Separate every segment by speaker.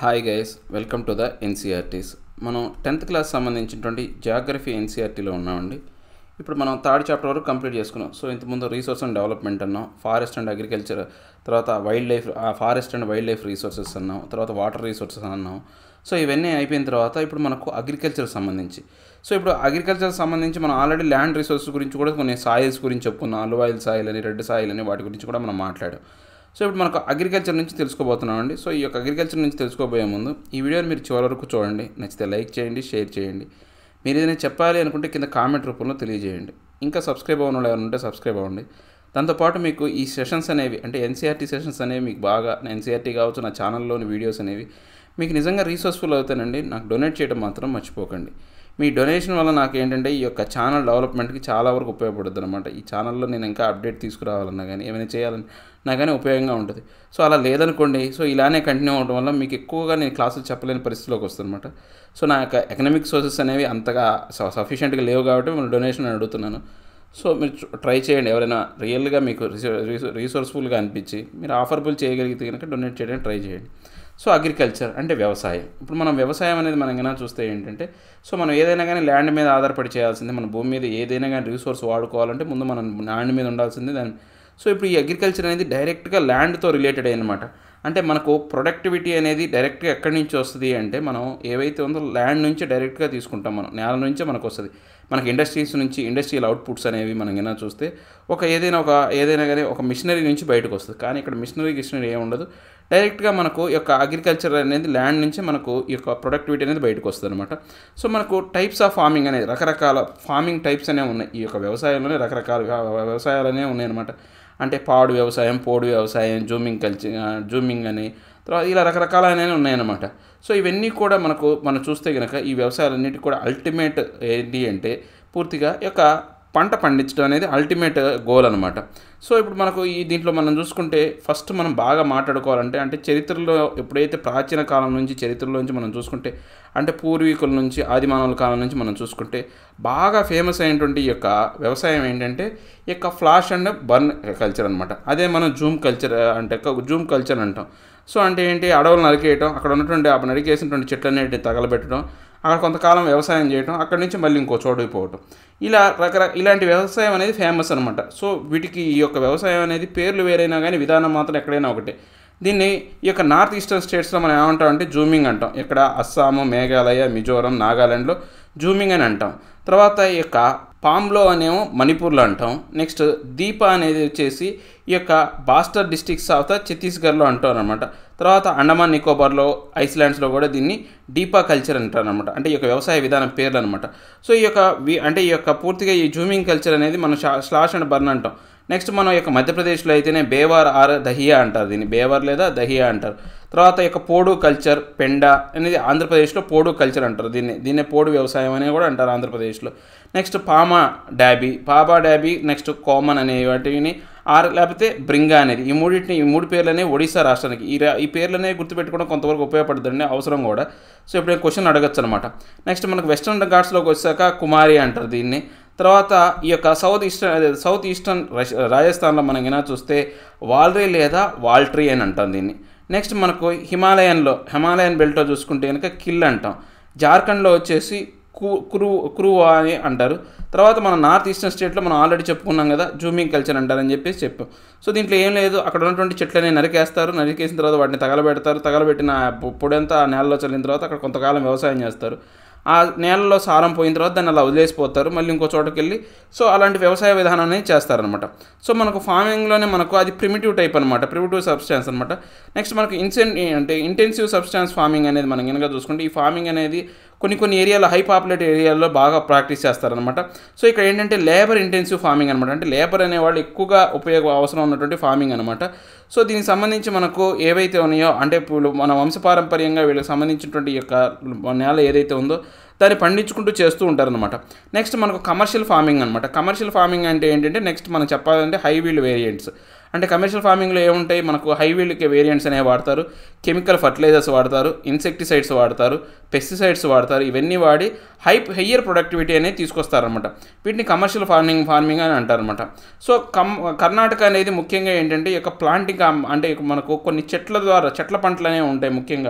Speaker 1: hi guys welcome to the NCERTs మనం tenth class సంబంధించినటువంటి geography ఎన్సీఆర్టీలో ఉన్నామండి ఇప్పుడు మనం థర్డ్ చాప్టర్ వరకు కంప్లీట్ చేసుకున్నాం సో ఇంతకుముందు రీసోర్స్ అండ్ డెవలప్మెంట్ అన్నాం ఫారెస్ట్ అండ్ అగ్రికల్చర్ తర్వాత wild life forest and wild life resources అన్నాం తర్వాత వాటర్ రీసోర్సెస్ అన్నాం సో ఇవన్నీ అయిపోయిన తర్వాత ఇప్పుడు మనకు అగ్రికల్చర్ సంబంధించి సో ఇప్పుడు అగ్రికల్చర్ సంబంధించి మనం ఆల్రెడీ ల్యాండ్ రిసోర్సెస్ గురించి కూడా కొన్ని సాయిల్స్ గురించి చెప్పుకున్నాం అల్వాయిల్ సాయిల్ అని రెడ్ సాయిల్ అని వాటి గురించి కూడా మనం మాట్లాడాం సో ఇప్పుడు మనకు అగ్రికల్చర్ నుంచి తెలుసుకోబోతున్నాం అండి సో ఈ యొక్క అగ్రికల్చర్ నుంచి తెలుసుకోబోయే ముందు ఈ వీడియోని మీరు చివరి వరకు చూడండి నచ్చితే లైక్ చేయండి షేర్ చేయండి మీరు ఏదైనా చెప్పాలి అనుకుంటే కింద కామెంట్ రూపంలో తెలియజేయండి ఇంకా సబ్స్క్రైబ్ అవ్వని వాళ్ళు ఎవరైనా ఉంటే సబ్స్క్రైబ్ అవ్వండి దాంతోపాటు మీకు ఈ సెషన్స్ అనేవి అంటే ఎన్సీఆర్టీ సెషన్స్ అనేవి మీకు బాగా ఎన్సీఆర్టీ కావచ్చు నా ఛానల్లోని వీడియోస్ అనేవి మీకు నిజంగా రీసోర్స్ఫుల్ అవుతానండి నాకు డొనేట్ చేయడం మాత్రం మర్చిపోకండి మీ డొనేషన్ వల్ల నాకు ఏంటంటే ఈ యొక్క ఛానల్ డెవలప్మెంట్కి చాలా వరకు ఉపయోగపడుతుంది అనమాట ఈ ఛానల్లో నేను ఇంకా అప్డేట్ తీసుకురావాలన్నా కానీ ఏమైనా చేయాలని నా కానీ ఉపయోగంగా ఉంటుంది సో అలా లేదనుకోండి సో ఇలానే కంటిన్యూ అవ్వడం వల్ల మీకు ఎక్కువగా నేను క్లాసులు చెప్పలేని పరిస్థితిలోకి వస్తుందన్నమాట సో నా యొక్క ఎకనామిక్ సోర్సెస్ అనేవి అంతగా సఫిషియెంట్గా లేవు కాబట్టి నేను డొనేషన్ అడుగుతున్నాను సో మీరు ట్రై చేయండి ఎవరైనా రియల్గా మీకు రీసోర్స్ఫుల్గా అనిపించి మీరు ఆఫర్బుల్ చేయగలిగితే కనుక డొనేట్ చేయడానికి ట్రై చేయండి సో అగ్రికల్చర్ అంటే వ్యవసాయం ఇప్పుడు మనం వ్యవసాయం అనేది మనం కన్నా చూస్తే ఏంటంటే సో మనం ఏదైనా కానీ ల్యాండ్ మీద ఆధారపడి చేయాల్సిందే మన భూమి మీద ఏదైనా కానీ రిసోర్స్ వాడుకోవాలంటే ముందు మనం ల్యాండ్ మీద ఉండాల్సిందే దాని సో ఇప్పుడు ఈ అగ్రికల్చర్ అనేది డైరెక్ట్గా ల్యాండ్తో రిలేటెడ్ అనమాట అంటే మనకు ప్రొడక్టివిటీ అనేది డైరెక్ట్గా ఎక్కడి నుంచి వస్తుంది అంటే మనం ఏవైతే ఉందో ల్యాండ్ నుంచి డైరెక్ట్గా తీసుకుంటాం మనం నేల నుంచే మనకు వస్తుంది మనకి ఇండస్ట్రీస్ నుంచి ఇండస్ట్రియల్ అవుట్పుట్స్ అనేవి మనం ఏమైనా చూస్తే ఒక ఏదైనా ఒక ఏదైనా కానీ ఒక మిషనరీ నుంచి బయటకు వస్తుంది కానీ ఇక్కడ మిషనరీ గిషనరీ ఏమి ఉండదు డైరెక్ట్గా మనకు ఈ యొక్క అగ్రికల్చర్ అనేది ల్యాండ్ నుంచి మనకు ఈ యొక్క ప్రొడక్టివిటీ అనేది బయటకు వస్తుంది అనమాట సో మనకు టైప్స్ ఆఫ్ ఫార్మింగ్ అనేది రకరకాల ఫార్మింగ్ టైప్స్ అనేవి ఉన్నాయి ఈ యొక్క వ్యవసాయంలోనే రకరకాల వ్యవసాయాలు అనేవి ఉన్నాయి అనమాట అంటే పాడు వ్యవసాయం పోడు వ్యవసాయం జూమింగ్ కల్చర్ జూమింగ్ అని తర్వాత ఇలా రకరకాలైనవి ఉన్నాయన్నమాట సో ఇవన్నీ కూడా మనకు మనం చూస్తే కనుక ఈ వ్యవసాయాలన్నిటి కూడా అల్టిమేట్ ఏంటి అంటే పూర్తిగా యొక్క పంట పండించడం అనేది అల్టిమేట్ గోల్ అనమాట సో ఇప్పుడు మనకు ఈ దీంట్లో మనం చూసుకుంటే ఫస్ట్ మనం బాగా మాట్లాడుకోవాలంటే అంటే చరిత్రలో ఎప్పుడైతే ప్రాచీన కాలం నుంచి చరిత్రలో నుంచి మనం చూసుకుంటే అంటే పూర్వీకుల నుంచి ఆదిమానవుల కాలం నుంచి మనం చూసుకుంటే బాగా ఫేమస్ అయినటువంటి ఈ యొక్క వ్యవసాయం ఏంటంటే ఈ యొక్క ఫ్లాష్ అండ్ బర్న్ కల్చర్ అనమాట అదే మనం జూమ్ కల్చర్ అంటే జూమ్ కల్చర్ అంటాం సో అంటే ఏంటి అడవులు నరికేయటం అక్కడ ఉన్నటువంటి ఆ నరికేసినటువంటి చెట్లన్నిటిని తగలబెట్టడం అక్కడ కొంతకాలం వ్యవసాయం చేయటం అక్కడి నుంచి మళ్ళీ ఇంకో చోటుకి పోవటం ఇలా రకరకాల ఇలాంటి వ్యవసాయం అనేది ఫేమస్ అనమాట సో వీటికి ఈ యొక్క వ్యవసాయం అనేది పేర్లు వేరైనా కానీ విధానం మాత్రం ఎక్కడైనా ఒకటే దీన్ని ఈ యొక్క నార్త్ ఈస్టర్న్ స్టేట్స్లో మనం ఏమంటాం అంటే జూమింగ్ అంటాం ఇక్కడ అస్సాము మేఘాలయ మిజోరం నాగాలాండ్లో జూమింగ్ అని అంటాం తర్వాత ఈ యొక్క పామ్లో అనేమో మణిపూర్లో అంటాం నెక్స్ట్ దీప అనేది వచ్చేసి ఈ యొక్క బాస్టర్ డిస్ట్రిక్ట్స్ ఆఫ్ ద ఛత్తీస్గఢ్లో అంటారు అనమాట తర్వాత అండమాన్ నికోబార్లో ఐస్లాండ్స్లో కూడా దీన్ని డీపా కల్చర్ అంటారు అనమాట అంటే ఈ యొక్క వ్యవసాయ విధానం పేర్లు అనమాట సో ఈ యొక్క అంటే ఈ యొక్క పూర్తిగా ఈ జూమింగ్ కల్చర్ అనేది మనం స్లాష్ అండ్ బర్న్ అంటాం నెక్స్ట్ మనం యొక్క మధ్యప్రదేశ్లో అయితేనే బేవార్ ఆర్ దహియా అంటారు దీన్ని బేవార్ లేదా దహియా అంటారు తర్వాత యొక్క పోడు కల్చర్ పెండ అనేది ఆంధ్రప్రదేశ్లో పోడు కల్చర్ అంటారు దీన్ని దీన్నే పోడు వ్యవసాయం అని కూడా అంటారు ఆంధ్రప్రదేశ్లో నెక్స్ట్ పామా డాబీ పాపా డాబీ నెక్స్ట్ కోమన్ అనే వాటిని ఆర్ లేకపోతే బ్రింగా అనేది ఈ మూడింటిని ఈ మూడు పేర్లనే ఒడిశా రాష్ట్రానికి ఈ ఈ పేర్లనే గుర్తుపెట్టుకోవడం కొంతవరకు ఉపయోగపడుతుందండి అవసరం కూడా సో ఇప్పుడు క్వశ్చన్ అడగచ్చు అనమాట నెక్స్ట్ మనకు వెస్ట్రన్ ఘాట్స్లోకి వచ్చాక కుమారి అంటారు దీన్ని తర్వాత ఈ యొక్క సౌత్ ఈస్టర్న్ సౌత్ ఈస్టర్న్ రాజస్థాన్లో మనం ఏమైనా చూస్తే వాల్రీ లేదా వాల్ట్రీ అని అంటాం దీన్ని నెక్స్ట్ మనకు హిమాలయన్లో హిమాలయన్ బెల్ట్లో చూసుకుంటే కనుక కిల్ అంటాం జార్ఖండ్లో వచ్చేసి కు క్రూ క్రూవా అని అంటారు తర్వాత మన నార్త్ ఈస్టర్న్ స్టేట్లో మనం ఆల్రెడీ చెప్పుకున్నాం కదా జూమింగ్ కల్చర్ అంటారని చెప్పేసి చెప్పాం సో దీంట్లో ఏం లేదు అక్కడ ఉన్నటువంటి చెట్లని నరికేస్తారు నరికేసిన తర్వాత వాటిని తగలబెడతారు తగలబెట్టిన పొడంతా నేలలో చల్లిన తర్వాత అక్కడ కొంతకాలం వ్యవసాయం చేస్తారు ఆ నేలలో సారం పోయిన తర్వాత దాన్ని అలా వదిలేసిపోతారు మళ్ళీ ఇంకో చోటకి వెళ్ళి సో అలాంటి వ్యవసాయ విధానం అనేది చేస్తారనమాట సో మనకు ఫార్మింగ్లోనే మనకు అది ప్రిమిటివ్ టైప్ అనమాట ప్రిమిటివ్ సబ్స్టాన్స్ అనమాట నెక్స్ట్ మనకు ఇన్సెన్ అంటే ఇంటెన్సివ్ సబ్స్టాన్స్ ఫార్మింగ్ అనేది మనం కనుక చూసుకుంటే ఈ ఫార్మింగ్ అనేది కొన్ని కొన్ని ఏరియాలో హై పాపులేట్ ఏరియాలో బాగా ప్రాక్టీస్ చేస్తారనమాట సో ఇక్కడ ఏంటంటే లేబర్ ఇంటెన్సివ్ ఫార్మింగ్ అనమాట అంటే లేబర్ అనేవాళ్ళు ఎక్కువగా ఉపయోగ అవసరం ఉన్నటువంటి ఫార్మింగ్ అనమాట సో దీనికి సంబంధించి మనకు ఏవైతే ఉన్నాయో అంటే ఇప్పుడు మన వంశపారంపర్యంగా వీళ్ళకి సంబంధించినటువంటి యొక్క నేల ఏదైతే ఉందో దాన్ని పండించుకుంటూ చేస్తూ ఉంటారనమాట నెక్స్ట్ మనకు కమర్షియల్ ఫార్మింగ్ అనమాట కమర్షియల్ ఫార్మింగ్ అంటే ఏంటంటే నెక్స్ట్ మనం చెప్పాలంటే హై వీల్డ్ వేరియంట్స్ అంటే కమర్షియల్ ఫార్మింగ్లో ఏముంటాయి మనకు హై వీల్డ్కి వేరియంట్స్ అనేవి వాడతారు కెమికల్ ఫర్టిలైజర్స్ వాడతారు ఇన్సెక్టిసైడ్స్ వాడతారు పెస్టిసైడ్స్ వాడతారు ఇవన్నీ వాడి హై హయ్యర్ ప్రొడక్టివిటీ అనేది తీసుకొస్తారనమాట వీటిని కమర్షియల్ ఫార్మింగ్ ఫార్మింగ్ అని అంటారనమాట సో కమ్ కర్ణాటక అనేది ముఖ్యంగా ఏంటంటే ఈ యొక్క ప్లాంటింగ్ అంటే మనకు కొన్ని చెట్ల ద్వారా చెట్ల పంటలు అనేవి ఉంటాయి ముఖ్యంగా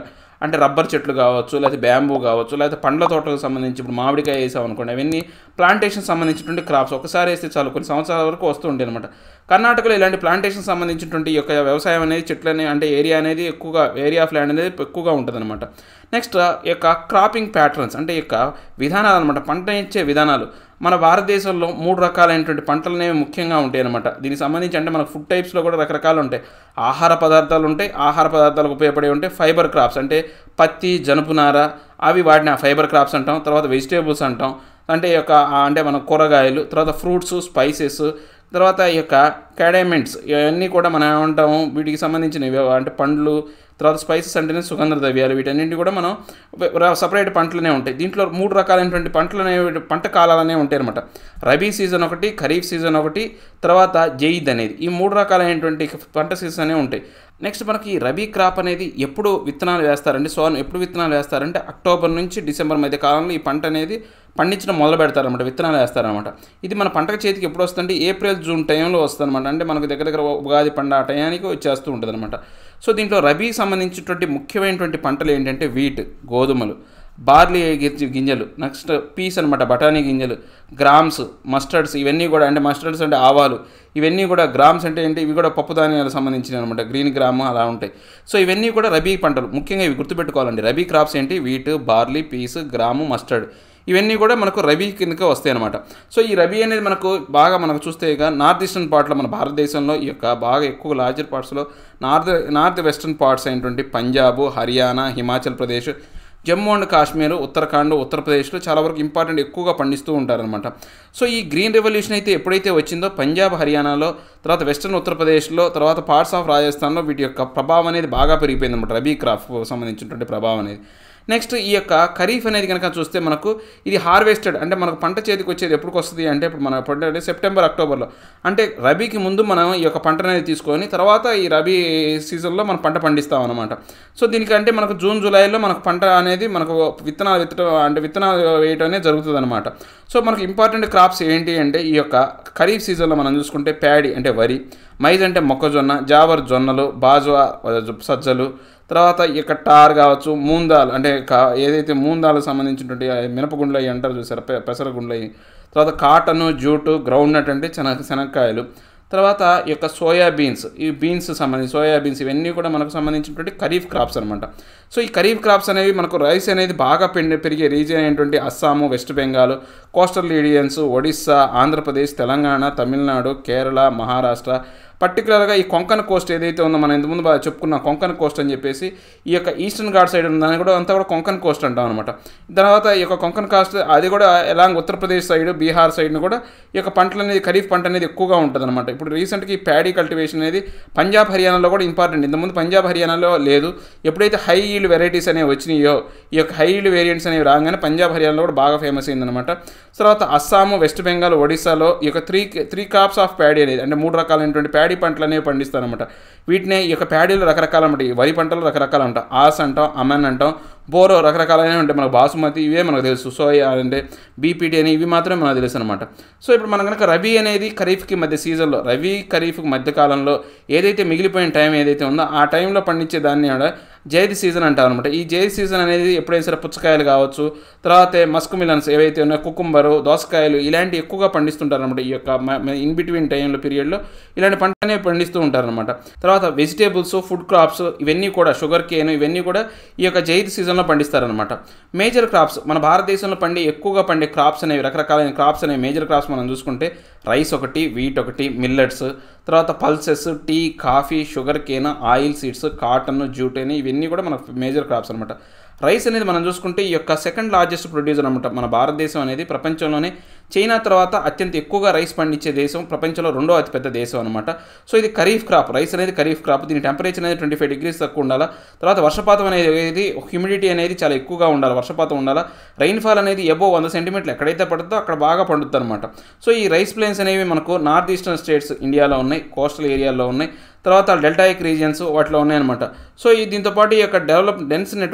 Speaker 1: అంటే రబ్బర్ చెట్లు కావచ్చు లేకపోతే బ్యాంబూ కావచ్చు లేకపోతే పండ్ల తోటలకు సంబంధించి ఇప్పుడు మామిడికాయ వేసాం అనుకోండి అవన్నీ ప్లాంటేషన్ సంబంధించినటువంటి క్రాప్స్ ఒకసారి వేస్తే చాలు కొన్ని సంవత్సరాల వరకు వస్తూ ఉంటాయి అనమాట కర్ణాటకలో ఇలాంటి ప్లాంటేషన్ సంబంధించినటువంటి ఈ యొక్క వ్యవసాయం అనేది చెట్లని అంటే ఏరియా అనేది ఎక్కువగా ఏరియా ఆఫ్ ల్యాండ్ అనేది ఎక్కువగా ఉంటుంది అనమాట నెక్స్ట్ ఈ యొక్క క్రాపింగ్ ప్యాటర్న్స్ అంటే ఈ యొక్క విధానాలు అనమాట పంట ఇచ్చే విధానాలు మన భారతదేశంలో మూడు రకాలైనటువంటి పంటలు అనేవి ముఖ్యంగా ఉంటాయి అనమాట దీనికి సంబంధించి అంటే మనకు ఫుడ్ టైప్స్లో కూడా రకరకాలు ఉంటాయి ఆహార పదార్థాలు ఉంటాయి ఆహార పదార్థాలకు ఉపయోగపడే ఉంటాయి ఫైబర్ క్రాప్స్ అంటే పత్తి జనుపునార అవి వాడిన ఫైబర్ క్రాప్స్ అంటాం తర్వాత వెజిటేబుల్స్ అంటాం అంటే ఈ యొక్క ఆ, అంటే మన కూరగాయలు తర్వాత ఫ్రూట్స్ స్పైసెస్ తర్వాత ఈ యొక్క క్యాడైమెంట్స్ ఇవన్నీ కూడా మనం ఏమంటాము వీటికి సంబంధించినవి అంటే పండ్లు తర్వాత స్పైసెస్ అంటేనే సుగంధ ద్రవ్యాలు వీటన్నింటి కూడా మనం సపరేట్ పంటలనే ఉంటాయి దీంట్లో మూడు రకాలైనటువంటి పంటలు అనేవి పంట కాలాలనే ఉంటాయి అనమాట రబీ సీజన్ ఒకటి ఖరీఫ్ సీజన్ ఒకటి తర్వాత జైద్ అనేది ఈ మూడు రకాలైనటువంటి పంట సీజన్ అనేవి ఉంటాయి నెక్స్ట్ మనకి ఈ రబీ క్రాప్ అనేది ఎప్పుడు విత్తనాలు వేస్తారంటే సోన్ ఎప్పుడు విత్తనాలు వేస్తారంటే అక్టోబర్ నుంచి డిసెంబర్ మధ్య కాలంలో ఈ పంట అనేది పండించడం మొదలు పెడతారనమాట విత్తనాలు వేస్తారనమాట ఇది మన పంటకు చేతికి ఎప్పుడు వస్తుందంటే ఏప్రిల్ జూన్ టైంలో వస్తుందన్నమాట అంటే మనకు దగ్గర దగ్గర ఉగాది పంట ఆ టయానికి వచ్చేస్తూ ఉంటుంది అనమాట సో దీంట్లో రబీ సంబంధించినటువంటి ముఖ్యమైనటువంటి పంటలు ఏంటంటే వీట్ గోధుమలు బార్లీ గి- గింజలు నెక్స్ట్ పీస్ అనమాట బఠానీ గింజలు గ్రామ్స్ మస్టర్డ్స్ ఇవన్నీ కూడా అంటే మస్టర్డ్స్ అంటే ఆవాలు ఇవన్నీ కూడా గ్రామ్స్ అంటే ఏంటి ఇవి కూడా పప్పు ధాన్యాలకు సంబంధించినవి అనమాట గ్రీన్ గ్రామ్ అలా ఉంటాయి సో ఇవన్నీ కూడా రబీ పంటలు ముఖ్యంగా ఇవి గుర్తుపెట్టుకోవాలండి రబీ క్రాప్స్ ఏంటి wheat barley peas gram mustard ఇవన్నీ కూడా మనకు రబీ కిందకే వస్తాయి అనమాట సో ఈ రబీ అనేది మనకు బాగా మనకు చూస్తే ఇక నార్త్ ఈస్టర్న్ పార్ట్లో మన భారతదేశంలో ఈ యొక్క బాగా ఎక్కువ లార్జర్ పార్ట్స్లో నార్త్ నార్త్ వెస్టర్న్ పార్ట్స్ అయినటువంటి పంజాబ్ హర్యానా హిమాచల్ ప్రదేశ్ జమ్మూ అండ్ కాశ్మీర్ ఉత్తరాఖండ్ ఉత్తరప్రదేశ్లో చాలా వరకు ఇంపార్టెంట్ ఎక్కువగా పండిస్తూ ఉంటారనమాట సో ఈ గ్రీన్ రెవల్యూషన్ అయితే ఎప్పుడైతే వచ్చిందో పంజాబ్ హర్యానాలో తర్వాత వెస్టర్న్ ఉత్తరప్రదేశ్లో తర్వాత పార్ట్స్ ఆఫ్ రాజస్థాన్లో వీటి యొక్క ప్రభావం అనేది బాగా పెరిగిపోయింది అనమాట రబీ క్రాప్ సంబంధించినటువంటి ప్రభావం అనేది నెక్స్ట్ ఈ యొక్క ఖరీఫ్ అనేది కనుక చూస్తే మనకు ఇది హార్వెస్టెడ్ అంటే మనకు పంట చేతికి వచ్చేది ఎప్పుడు వస్తుంది అంటే ఇప్పుడు మన పంట అంటే సెప్టెంబర్ అక్టోబర్లో అంటే రబీకి ముందు మనం ఈ యొక్క పంట అనేది తీసుకొని తర్వాత ఈ రబీ సీజన్లో మనం పంట పండిస్తాం అనమాట సో దీనికంటే మనకు జూన్ జూలైలో మనకు పంట అనేది మనకు విత్తనాలు విత్తడం అంటే విత్తనాలు వేయటం అనేది జరుగుతుంది అనమాట సో మనకు ఇంపార్టెంట్ క్రాప్స్ ఏంటి అంటే ఈ యొక్క ఖరీఫ్ సీజన్లో మనం చూసుకుంటే ప్యాడీ అంటే వరి మైజ్ అంటే మొక్కజొన్న జావర్ జొన్నలు బాజ్వా సజ్జలు తర్వాత ఇక టార్ కావచ్చు మూందాలు అంటే కా- ఏదైతే మూందాలకు సంబంధించినటువంటి ఆ మినపగుండ్లు అవి అంటారు చూసారు పె పెసరగుండ్లు అవి తర్వాత కాటను జూటు గ్రౌండ్ నట్ అంటే శనగ శనక్కాయలు తర్వాత ఈ యొక్క సోయా బీన్స్ ఈ బీన్స్ సంబంధించి సోయా బీన్స్ ఇవన్నీ కూడా మనకు సంబంధించినటువంటి ఖరీఫ్ క్రాప్స్ అనమాట సో ఈ ఖరీఫ్ క్రాప్స్ అనేవి మనకు రైస్ అనేది బాగా పెండి పెరిగే రీజియన్ అయినటువంటి అస్సాము వెస్ట్ బెంగాల్ కోస్టల్ రీజియన్స్ ఒడిస్సా ఆంధ్రప్రదేశ్ తెలంగాణ తమిళనాడు కేరళ మహారాష్ట్ర పర్టికులర్గా ఈ కొంకన్ కోస్ట్ ఏదైతే ఉందో మనం ఇంతకుముందు బాగా చెప్పుకున్న కొంకన్ కోస్ట్ అని చెప్పేసి ఈ యొక్క ఈస్టర్న్ ఘాట్ సైడ్ ఉందని కూడా అంతా కూడా కొంకన్ కోస్ట్ అంటాం అనమాట తర్వాత ఈ యొక్క కొంకన్ కాస్ట్ అది కూడా ఎలాంగ్ ఉత్తరప్రదేశ్ సైడ్ బీహార్ సైడ్ను కూడా ఈ యొక్క పంటలు అనేది ఖరీఫ్ పంట అనేది ఎక్కువగా ఉంటుంది అనమాట ఇప్పుడు రీసెంట్గా ఈ ప్యాడీ కల్టివేషన్ అనేది పంజాబ్ హర్యానాలో కూడా ఇంపార్టెంట్ ఇంతకుముందు పంజాబ్ హర్యానాలో లేదు ఎప్పుడైతే హై ఈల్డ్ వెరైటీస్ అనేవి వచ్చినాయో ఈ యొక్క హై ఈల్డ్ వేరియంట్స్ అనేవి రాగానే పంజాబ్ హర్యానాలో కూడా బాగా ఫేమస్ అయిందనమాట తర్వాత అస్సాము వెస్ట్ బెంగాల్ ఒడిశాలో ఈ యొక్క three three crops of paddy అనేది అంటే మూడు రకాలైనటువంటి ప్యాడీ పంటలు అనేవి పండిస్తారనమాట వీటినే ఈ యొక్క ప్యాడీలు రకరకాల ఉంటాయి ఈ వరి పంటలు రకరకాలు ఉంటాయి ఆస్ అంటాం అమన్ అంటాం బోరో రకరకాలైనవి ఉంటాయి మనకు బాసుమతి ఇవే మనకు తెలుసు సోయా అంటే బీపీటీ అని ఇవి మాత్రమే మనకు తెలుసు అనమాట సో ఇప్పుడు మనం కనుక రబీ అనేది ఖరీఫ్కి మధ్య సీజన్లో రబీ ఖరీఫ్కి మధ్య కాలంలో ఏదైతే మిగిలిపోయిన టైం ఏదైతే ఉందో ఆ టైంలో పండించే దాన్ని కూడా జైద్ సీజన్ అంటారు అనమాట ఈ జైద్ సీజన్ అనేది ఎప్పుడైనా సరే పుచ్చకాయలు కావచ్చు తర్వాత మస్క్ మిలన్స్ ఏవైతే ఉన్నాయో కుకుంబరు దోసకాయలు ఇలాంటి ఎక్కువగా పండిస్తుంటారు అనమాట ఈ యొక్క ఇన్ బిట్వీన్ టైంలో పీరియడ్లో ఇలాంటి పంటనే పండిస్తూ ఉంటారనమాట తర్వాత వెజిటేబుల్స్ ఫుడ్ క్రాప్స్ ఇవన్నీ కూడా షుగర్ కేన్ ఇవన్నీ కూడా ఈ యొక్క జైద్ సీజన్లో పండిస్తారనమాట మేజర్ క్రాప్స్ మన భారతదేశంలో పండే ఎక్కువగా పండే క్రాప్స్ అనేవి రకరకాలైన క్రాప్స్ అనేవి మేజర్ క్రాప్స్ మనం చూసుకుంటే రైస్ ఒకటి వీట్ ఒకటి మిల్లెట్స్ తర్వాత pulses tea coffee sugarcane oilseeds cotton jute అని ఇవన్నీ కూడా మనకు మేజర్ క్రాప్స్ అనమాట రైస్ అనేది మనం చూసుకుంటే ఈ యొక్క సెకండ్ లార్జెస్ట్ ప్రొడ్యూసర్ అనమాట మన భారతదేశం అనేది ప్రపంచంలోనే చైనా తర్వాత అత్యంత ఎక్కువగా రైస్ పండించే దేశం ప్రపంచంలో రెండో అతిపెద్ద దేశం అనమాట సో ఇది ఖరీఫ్ క్రాప్ రైస్ అనేది ఖరీఫ్ క్రాప్ దీని టెంపరేచర్ అనేది ట్వంటీ ఫైవ్ డిగ్రీస్ తక్కువ ఉండాలి తర్వాత వర్షపాతం అనేది హ్యూమిడిటీ అనేది చాలా ఎక్కువగా ఉండాలి వర్షపాతం ఉండాలి రైన్ఫాల్ అనేది ఎబో వంద సెంటీమీటర్లు ఎక్కడైతే పడుతుందో అక్కడ బాగా పండుతుంది అనమాట సో ఈ రైస్ ప్లేన్స్ అనేవి మనకు నార్త్ ఈస్టర్న్ స్టేట్స్ ఇండియాలో ఉన్నాయి కోస్టల్ ఏరియాలో ఉన్నాయి తర్వాత డెల్టాయిక్ రీజియన్స్ వాటిలో ఉన్నాయన్నమాట సో ఈ దీంతో పాటు ఈ యొక్క డెవలప్ డెన్స్ నెట్వర్క్ అనేది చాలా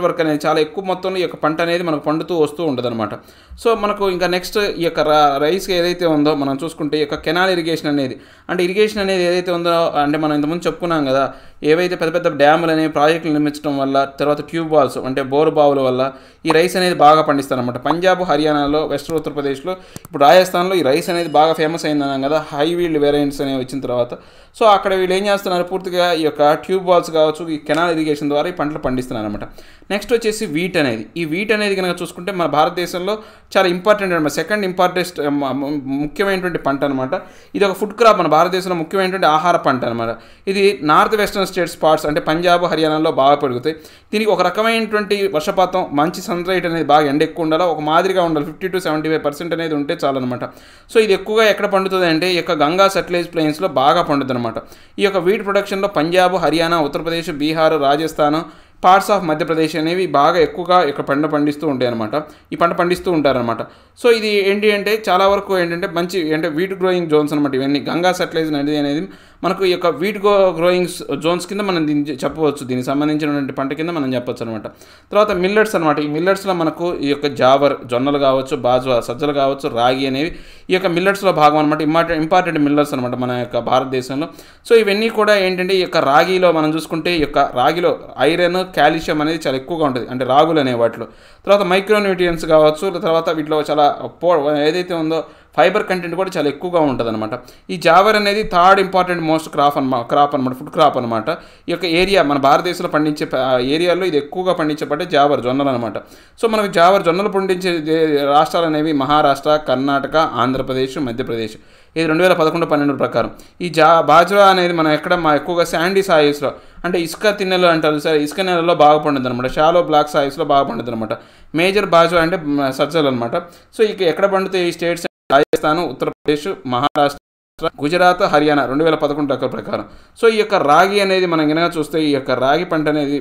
Speaker 1: చాలా ఎక్కువ మొత్తంలో ఈ యొక్క పంట అనేది మనకు పండుతూ వస్తూ ఉంటుంది సో మనకు ఇంకా నెక్స్ట్ ఈ యొక్క రా- రైస్ ఏదైతే ఉందో మనం చూసుకుంటే ఈ యొక్క కెనాల్ ఇరిగేషన్ అనేది అంటే ఇరిగేషన్ అనేది ఏదైతే ఉందో అంటే మనం ఇంతకుముందు చెప్పుకున్నాం కదా ఏవైతే పెద్ద పెద్ద డ్యాములు అనేవి ప్రాజెక్టులు నిర్మించడం వల్ల తర్వాత ట్యూబ్ వాల్స్ అంటే బోరు బావుల వల్ల ఈ రైస్ అనేది బాగా పండిస్తారనమాట పంజాబ్ హర్యానాలో వెస్టర్ ఉత్తరప్రదేశ్లో ఇప్పుడు రాజస్థాన్లో ఈ రైస్ అనేది బాగా ఫేమస్ అయిందన్నాం కదా హై వీల్డ్ వేరియంట్స్ అనేవి వచ్చిన తర్వాత సో అక్కడ వీళ్ళు ఏం చేస్తున్నారు పూర్తిగా ఈ యొక్క ట్యూబ్ వాల్స్ కావచ్చు ఈ కెనాల్ ఇరిగేషన్ ద్వారా ఈ పంటలు పండిస్తున్నారు అనమాట నెక్స్ట్ వచ్చేసి వీట్ అనేది ఈ వీట్ అనేది కనుక చూసుకుంటే మన భారతదేశంలో చాలా ఇంపార్టెంట్ అనమాట సెకండ్ ఇంపార్టెంట్ ముఖ్యమైనటువంటి పంట అనమాట ఇది ఒక ఫుడ్ క్రాప్ మన భారతదేశంలో ముఖ్యమైనటువంటి ఆహార పంట అనమాట ఇది నార్త్ వెస్టర్న్ స్టేట్ స్పాట్స్ అంటే పంజాబ్ హర్యానాలో బాగా పెరుగుతాయి దీనికి ఒక రకమైనటువంటి వర్షపాతం మంచి సన్ రైట్ అనేది బాగా ఎండ ఎక్కువ ఉండాలి ఒక మాదిరిగా ఉండాలి fifty to seventy five percent అనేది ఉంటే చాలన్నమాట సో ఇది ఎక్కువగా ఎక్కడ పండుతుంది అంటే ఈ యొక్క గంగా సట్లేజ్ ప్లెయిన్స్లో బాగా పండుతుంది అనమాట ఈ యొక్క వీట్ ప్రొడక్షన్లో పంజాబ్ హర్యానా ఉత్తరప్రదేశ్ బీహార్ రాజస్థాన్ పార్ట్స్ ఆఫ్ మధ్యప్రదేశ్ అనేవి బాగా ఎక్కువగా ఇక్కడ పంట పండిస్తూ ఉంటాయి అనమాట ఈ పంట పండిస్తూ ఉంటారనమాట సో ఇది ఏంటి అంటే చాలా వరకు ఏంటంటే మంచి అంటే వీట్ గ్రోయింగ్ జోన్స్ అనమాట ఇవన్నీ గంగా సర్టిలైజ్ అనేది అనేది మనకు ఈ యొక్క వీట్ గో గ్రోయింగ్ జోన్స్ కింద మనం దీన్ని చెప్పవచ్చు దీనికి సంబంధించినటువంటి పంట కింద మనం చెప్పొచ్చు అనమాట తర్వాత మిల్లెట్స్ అనమాట ఈ మిల్లెట్స్లో మనకు ఈ యొక్క జావర్ జొన్నలు కావచ్చు బాజ్వా సజ్జలు కావచ్చు రాగి అనేవి ఈ యొక్క మిల్లెట్స్లో భాగం అనమాట ఇంపార్టెంట్ ఇంపార్టెంట్ మిల్లర్స్ అనమాట మన యొక్క భారతదేశంలో సో ఇవన్నీ కూడా ఏంటంటే ఈ యొక్క రాగిలో మనం చూసుకుంటే ఈ యొక్క రాగిలో ఐరన్ కాల్షియం అనేది చాలా ఎక్కువగా ఉంటుంది అంటే రాగులు అనే వాటిలో తర్వాత మైక్రోన్యూట్రియన్స్ కావచ్చు తర్వాత వీటిలో చాలా పో ఏదైతే ఉందో ఫైబర్ కంటెంట్ కూడా చాలా ఎక్కువగా ఉంటుంది అనమాట ఈ జావర్ అనేది థర్డ్ ఇంపార్టెంట్ మోస్ట్ క్రాప్ అనమాట క్రాప్ అనమాట ఫుడ్ క్రాప్ అనమాట ఈ యొక్క ఏరియా మన భారతదేశంలో పండించే ప- ఏరియాలో ఇది ఎక్కువగా పండించే పంట జావర్ జొన్నలు అనమాట సో మనకు జావర్ జొన్నలు పండించే దే- రాష్ట్రాలు అనేవి మహారాష్ట్ర కర్ణాటక ఆంధ్రప్రదేశ్ మధ్యప్రదేశ్ ఇది రెండు వేల పదకొండు పన్నెండు ప్రకారం ఈ జా బాజ్రా అనేది మనం ఎక్కడ మా ఎక్కువగా శాండీ సాయిస్లో అంటే ఇసుక తిన్నెలు అంటారు సరే ఇసుక నెలలో బాగా పండుతుంది అనమాట షాలో బ్లాక్ సాయిస్లో బాగా పండుతుంది అనమాట మేజర్ బాజ్రా అంటే మ, సజ్జలు అనమాట సో ఇక ఎక్కడ పండుతాయి ఈ స్టేట్స్ రాజస్థాన్ ఉత్తరప్రదేశ్ మహారాష్ట్ర గుజరాత్ హర్యానా రెండు వేల పదకొండు లెక్కల ప్రకారం సో ఈ యొక్క రాగి అనేది మనం కనుక చూస్తే ఈ యొక్క రాగి పంట అనేది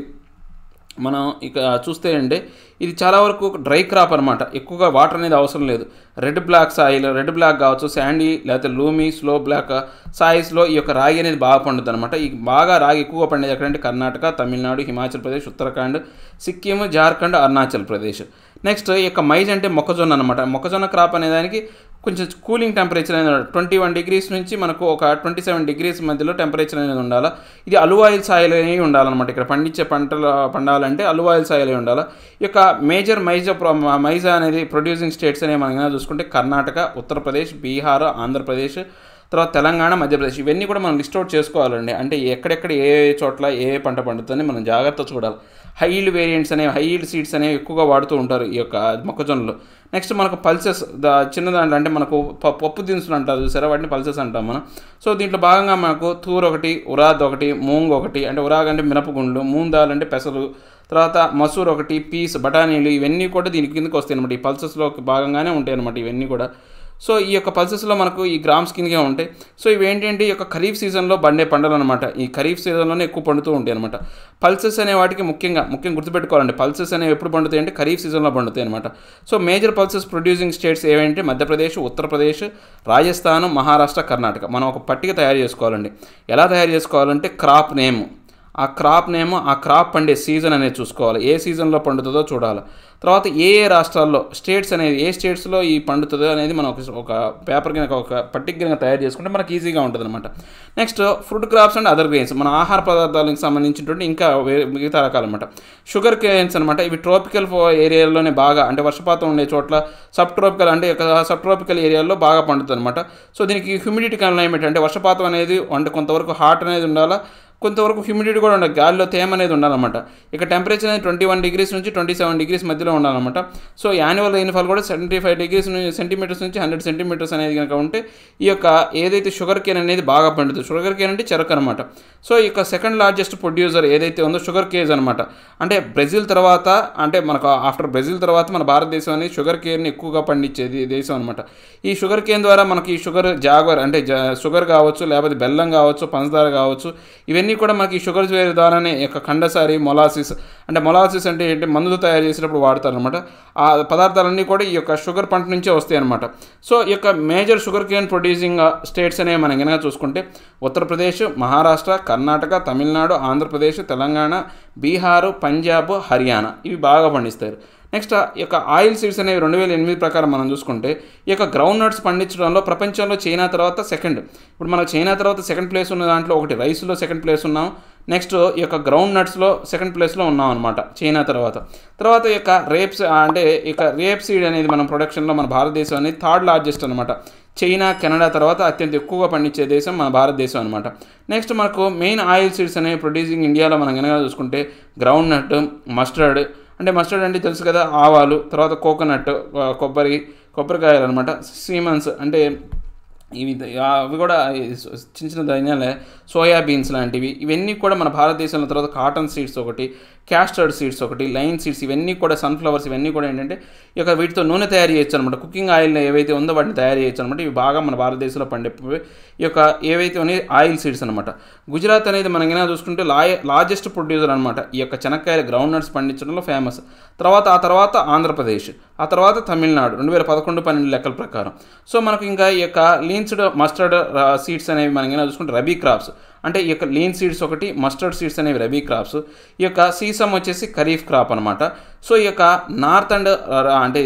Speaker 1: మనం ఇక చూస్తే అండి ఇది చాలా వరకు డ్రై క్రాప్ అనమాట ఎక్కువగా వాటర్ అనేది అవసరం లేదు red black soil red black కావచ్చు శాండీ లేకపోతే లూమి స్లో బ్లాక్ సాయిస్లో ఈ యొక్క రాగి అనేది బాగా పండుతుంది అనమాట ఈ బాగా రాగి ఎక్కువగా పండేది ఎక్కడంటే కర్ణాటక తమిళనాడు హిమాచల్ ప్రదేశ్ ఉత్తరాఖండ్ సిక్కిం జార్ఖండ్ అరుణాచల్ ప్రదేశ్ నెక్స్ట్ ఈ యొక్క మైజ్ అంటే మొక్కజొన్న అనమాట మొక్కజొన్న క్రాప్ అనే దానికి కొంచెం కూలింగ్ టెంపరేచర్ అనేది ట్వంటీ వన్ డిగ్రీస్ నుంచి మనకు ఒక ట్వంటీ సెవెన్ డిగ్రీస్ మధ్యలో టెంపరేచర్ అనేది ఉండాలి ఇది అలువాయిల్ సాయిల్ అనేవి ఉండాలన్నమాట ఇక్కడ పండించే పంటలు పండాలంటే అలువాయిల్ సాయిల్ ఉండాలి ఈ యొక్క మేజర్ మైజా ప్రొ- మైజా అనేది ప్రొడ్యూసింగ్ స్టేట్స్ అనేవి మనం కనుక చూసుకుంటే కర్ణాటక ఉత్తరప్రదేశ్ బీహార్ ఆంధ్రప్రదేశ్ తర్వాత తెలంగాణ మధ్యప్రదేశ్ ఇవన్నీ కూడా మనం లిస్ట్ అవుట్ చేసుకోవాలండి అంటే ఎక్కడెక్కడ ఏ ఏ చోట్ల ఏ ఏ పంట పండుతుందని మనం జాగ్రత్త చూడాలి హై ఈల్డ్ వేరియంట్స్ అనేవి హై ఈల్డ్ సీడ్స్ అనేవి ఎక్కువగా వాడుతూ ఉంటారు ఈ యొక్క మొక్కజొన్నలు నెక్స్ట్ మనకు పల్సెస్ ద చిన్న దాంట్లో అంటే మనకు ప- పప్పు దినుసులు అంటారు చూసారా వాటిని పల్సెస్ అంటాం మనం సో దీంట్లో భాగంగా మనకు తూర్ ఒకటి ఉరాద్ ఒకటి మూంగ్ ఒకటి అంటే ఉరాగ్ అంటే మినపగుండ్లు మూంగ్ దాల్ అంటే పెసలు తర్వాత మసూర్ ఒకటి పీస్ బఠానీలు ఇవన్నీ కూడా దీని కిందకి వస్తాయి అనమాట ఈ పల్సెస్లో భాగంగానే ఉంటాయి అనమాట ఇవన్నీ కూడా సో ఈ యొక్క పల్సెస్లో మనకు ఈ గ్రామ్స్ కిందకే ఉంటాయి సో ఇవి ఏంటంటే ఈ యొక్క ఖరీఫ్ సీజన్లో పండే పంటలు అనమాట ఈ ఖరీఫ్ సీజన్లోనే ఎక్కువ పండుతూ ఉంటాయి అనమాట పల్సెస్ అనే వాటికి ముఖ్యంగా ముఖ్యంగా గుర్తుపెట్టుకోవాలండి పల్సెస్ అనేవి ఎప్పుడు పండుతాయి అంటే ఖరీఫ్ సీజన్లో పండుతాయి అనమాట so major pulses producing states ఏవంటే మధ్యప్రదేశ్ ఉత్తరప్రదేశ్ రాజస్థాన్ మహారాష్ట్ర కర్ణాటక మనం ఒక పట్టిక తయారు చేసుకోవాలండి ఎలా తయారు చేసుకోవాలంటే క్రాప్ నేమ్ ఆ క్రాప్ నేమ్ ఆ క్రాప్ పండే సీజన్ అనేది చూసుకోవాలి ఏ సీజన్లో పండుతుందో చూడాలి తర్వాత ఏ ఏ రాష్ట్రాల్లో స్టేట్స్ అనేది ఏ స్టేట్స్లో ఈ పండుతుందో అనేది మనం ఒక ఒక పేపర్ కింద ఒక పట్టిక కింద తయారు చేసుకుంటే మనకి ఈజీగా ఉంటుంది అనమాట next fruit crops and other grains మన ఆహార పదార్థాలకు సంబంధించినటువంటి ఇంకా వే- మిగతా రకాలు అనమాట షుగర్ కేన్స్ అనమాట ఇవి ట్రోపికల్ ఏరియాలోనే బాగా అంటే వర్షపాతం ఉండే చోట్ల సబ్ ట్రోపికల్ అంటే సబ్ ట్రోపికల్ ఏరియాల్లో బాగా పండుతుంది అనమాట సో దీనికి హ్యూమిడిటీ క్లైమేట్ అంటే వర్షపాతం అనేది అంటే కొంతవరకు హాట్ అనేది ఉండాలా కొంతవరకు హ్యూమిడిటీ కూడా ఉండాలి గాలిలో తేమ అనేది ఉండాలన్నమాట ఇక టెంపరేచర్ అనేది ట్వంటీ వన్ డిగ్రీస్ నుంచి ట్వంటీ సెవెన్ డిగ్రీస్ మధ్యలో ఉండాలన్నమాట సో యాన్యువల్ రైన్ఫాల్ కూడా సెవెంటీ ఫైవ్ డిగ్రీస్ సెంటీమీటర్స్ నుంచి హండ్రెడ్ సెంటీమీటర్స్ అనేది కనుక ఉంటే ఈ యొక్క ఏదైతే షుగర్ కేన్ అనేది బాగా పండుతుంది షుగర్ కేన్ అంటే చెరకు అనమాట సో ఈ యొక్క సెకండ్ లార్జెస్ట్ ప్రొడ్యూసర్ ఏదైతే ఉందో షుగర్ కేజ్ అనమాట అంటే బ్రెజిల్ తర్వాత అంటే మనకు ఆఫ్టర్ బ్రెజిల్ తర్వాత మన భారతదేశం అనేది షుగర్ కేర్ని ఎక్కువగా పండించేది దేశం అనమాట ఈ షుగర్ కేన్ ద్వారా మనకి ఈ షుగర్ జాగర్ అంటే జా- షుగర్ కావచ్చు లేకపోతే బెల్లం కావచ్చు పంచదార కావచ్చు ఇవన్నీ ఇవన్నీ కూడా మనకి షుగర్స్ వేరే ద్వారానే ఈ యొక్క కండసారి మొలాసిస్ అంటే మొలాసిస్ అంటే ఏంటి మందులు తయారు చేసేటప్పుడు వాడతారు అనమాట ఆ పదార్థాలన్నీ కూడా ఈ యొక్క షుగర్ పంట నుంచే వస్తాయి అనమాట సో ఈ యొక్క major sugarcane producing states అనేవి మనం కనుక చూసుకుంటే ఉత్తరప్రదేశ్ మహారాష్ట్ర కర్ణాటక తమిళనాడు ఆంధ్రప్రదేశ్ తెలంగాణ బీహారు పంజాబ్ హర్యానా ఇవి బాగా పండిస్తారు నెక్స్ట్ ఈ యొక్క ఆయిల్ సీడ్స్ అనేవి రెండు వేల ఎనిమిది ప్రకారం మనం చూసుకుంటే ఈ యొక్క గ్రౌండ్ నట్స్ పండించడంలో ప్రపంచంలో చైనా తర్వాత సెకండ్ ఇప్పుడు మనకు చైనా తర్వాత సెకండ్ ప్లేస్ ఉన్న దాంట్లో ఒకటి రైస్లో సెకండ్ ప్లేస్ ఉన్నాం నెక్స్ట్ ఈ యొక్క గ్రౌండ్ నట్స్లో సెకండ్ ప్లేస్లో ఉన్నాం అనమాట చైనా తర్వాత తర్వాత ఈ యొక్క రేప్స్ అంటే ఈ యొక్క రేప్ సీడ్ అనేది మనం ప్రొడక్షన్లో మన భారతదేశం అనేది థర్డ్ లార్జెస్ట్ అనమాట చైనా కెనడా తర్వాత అత్యంత ఎక్కువగా పండించే దేశం మన భారతదేశం అనమాట నెక్స్ట్ మనకు మెయిన్ ఆయిల్ సీడ్స్ అనేవి ప్రొడ్యూసింగ్ ఇండియాలో మనం కనుక చూసుకుంటే గ్రౌండ్ నట్ మస్టర్డ్ అంటే మస్టర్డ్ అంటే తెలుసు కదా ఆవాలు తర్వాత కోకోనట్ కొబ్బరి కొబ్బరికాయలు అనమాట సీమన్స్ అంటే ఇవి అవి కూడా చిన్న చిన్న ధాన్యాలే సోయా బీన్స్ లాంటివి ఇవన్నీ కూడా మన భారతదేశంలో తర్వాత కాటన్ సీడ్స్ ఒకటి క్యాస్టర్డ్ సీడ్స్ ఒకటి లైన్ సీడ్స్ ఇవన్నీ కూడా సన్ఫ్లవర్స్ ఇవన్నీ కూడా ఏంటంటే ఇక వీటితో నూనె తయారు చేయొచ్చు అనమాట కుకింగ్ ఆయిల్ ఏవైతే ఉందో వాటిని తయారు చేయొచ్చు అనమాట ఇవి బాగా మన భారతదేశంలో పండే ఈ యొక్క ఏవైతే ఉన్నాయి ఆయిల్ సీడ్స్ అనమాట గుజరాత్ అనేది మనం ఏమైనా చూసుకుంటే లా లార్జెస్ట్ ప్రొడ్యూసర్ అనమాట ఈ యొక్క చెనక్కాయల గ్రౌండ్ నట్స్ పండించడంలో ఫేమస్ తర్వాత ఆ తర్వాత ఆంధ్రప్రదేశ్ ఆ తర్వాత తమిళనాడు రెండు వేల పదకొండు పన్నెండు లెక్కల ప్రకారం సో మనకు ఇంకా ఈ యొక్క లీన్స్డ్ మస్టర్డ్ సీడ్స్ అనేవి మనం ఏమైనా చూసుకుంటే రబీ క్రాప్స్ అంటే ఈ యొక్క లీన్ సీడ్స్ ఒకటి మస్టర్డ్ సీడ్స్ అనేవి రబీ క్రాప్స్ ఈ యొక్క సీసమ్ వచ్చేసి ఖరీఫ్ క్రాప్ అనమాట సో ఈ యొక్క నార్త్ అండ్ అంటే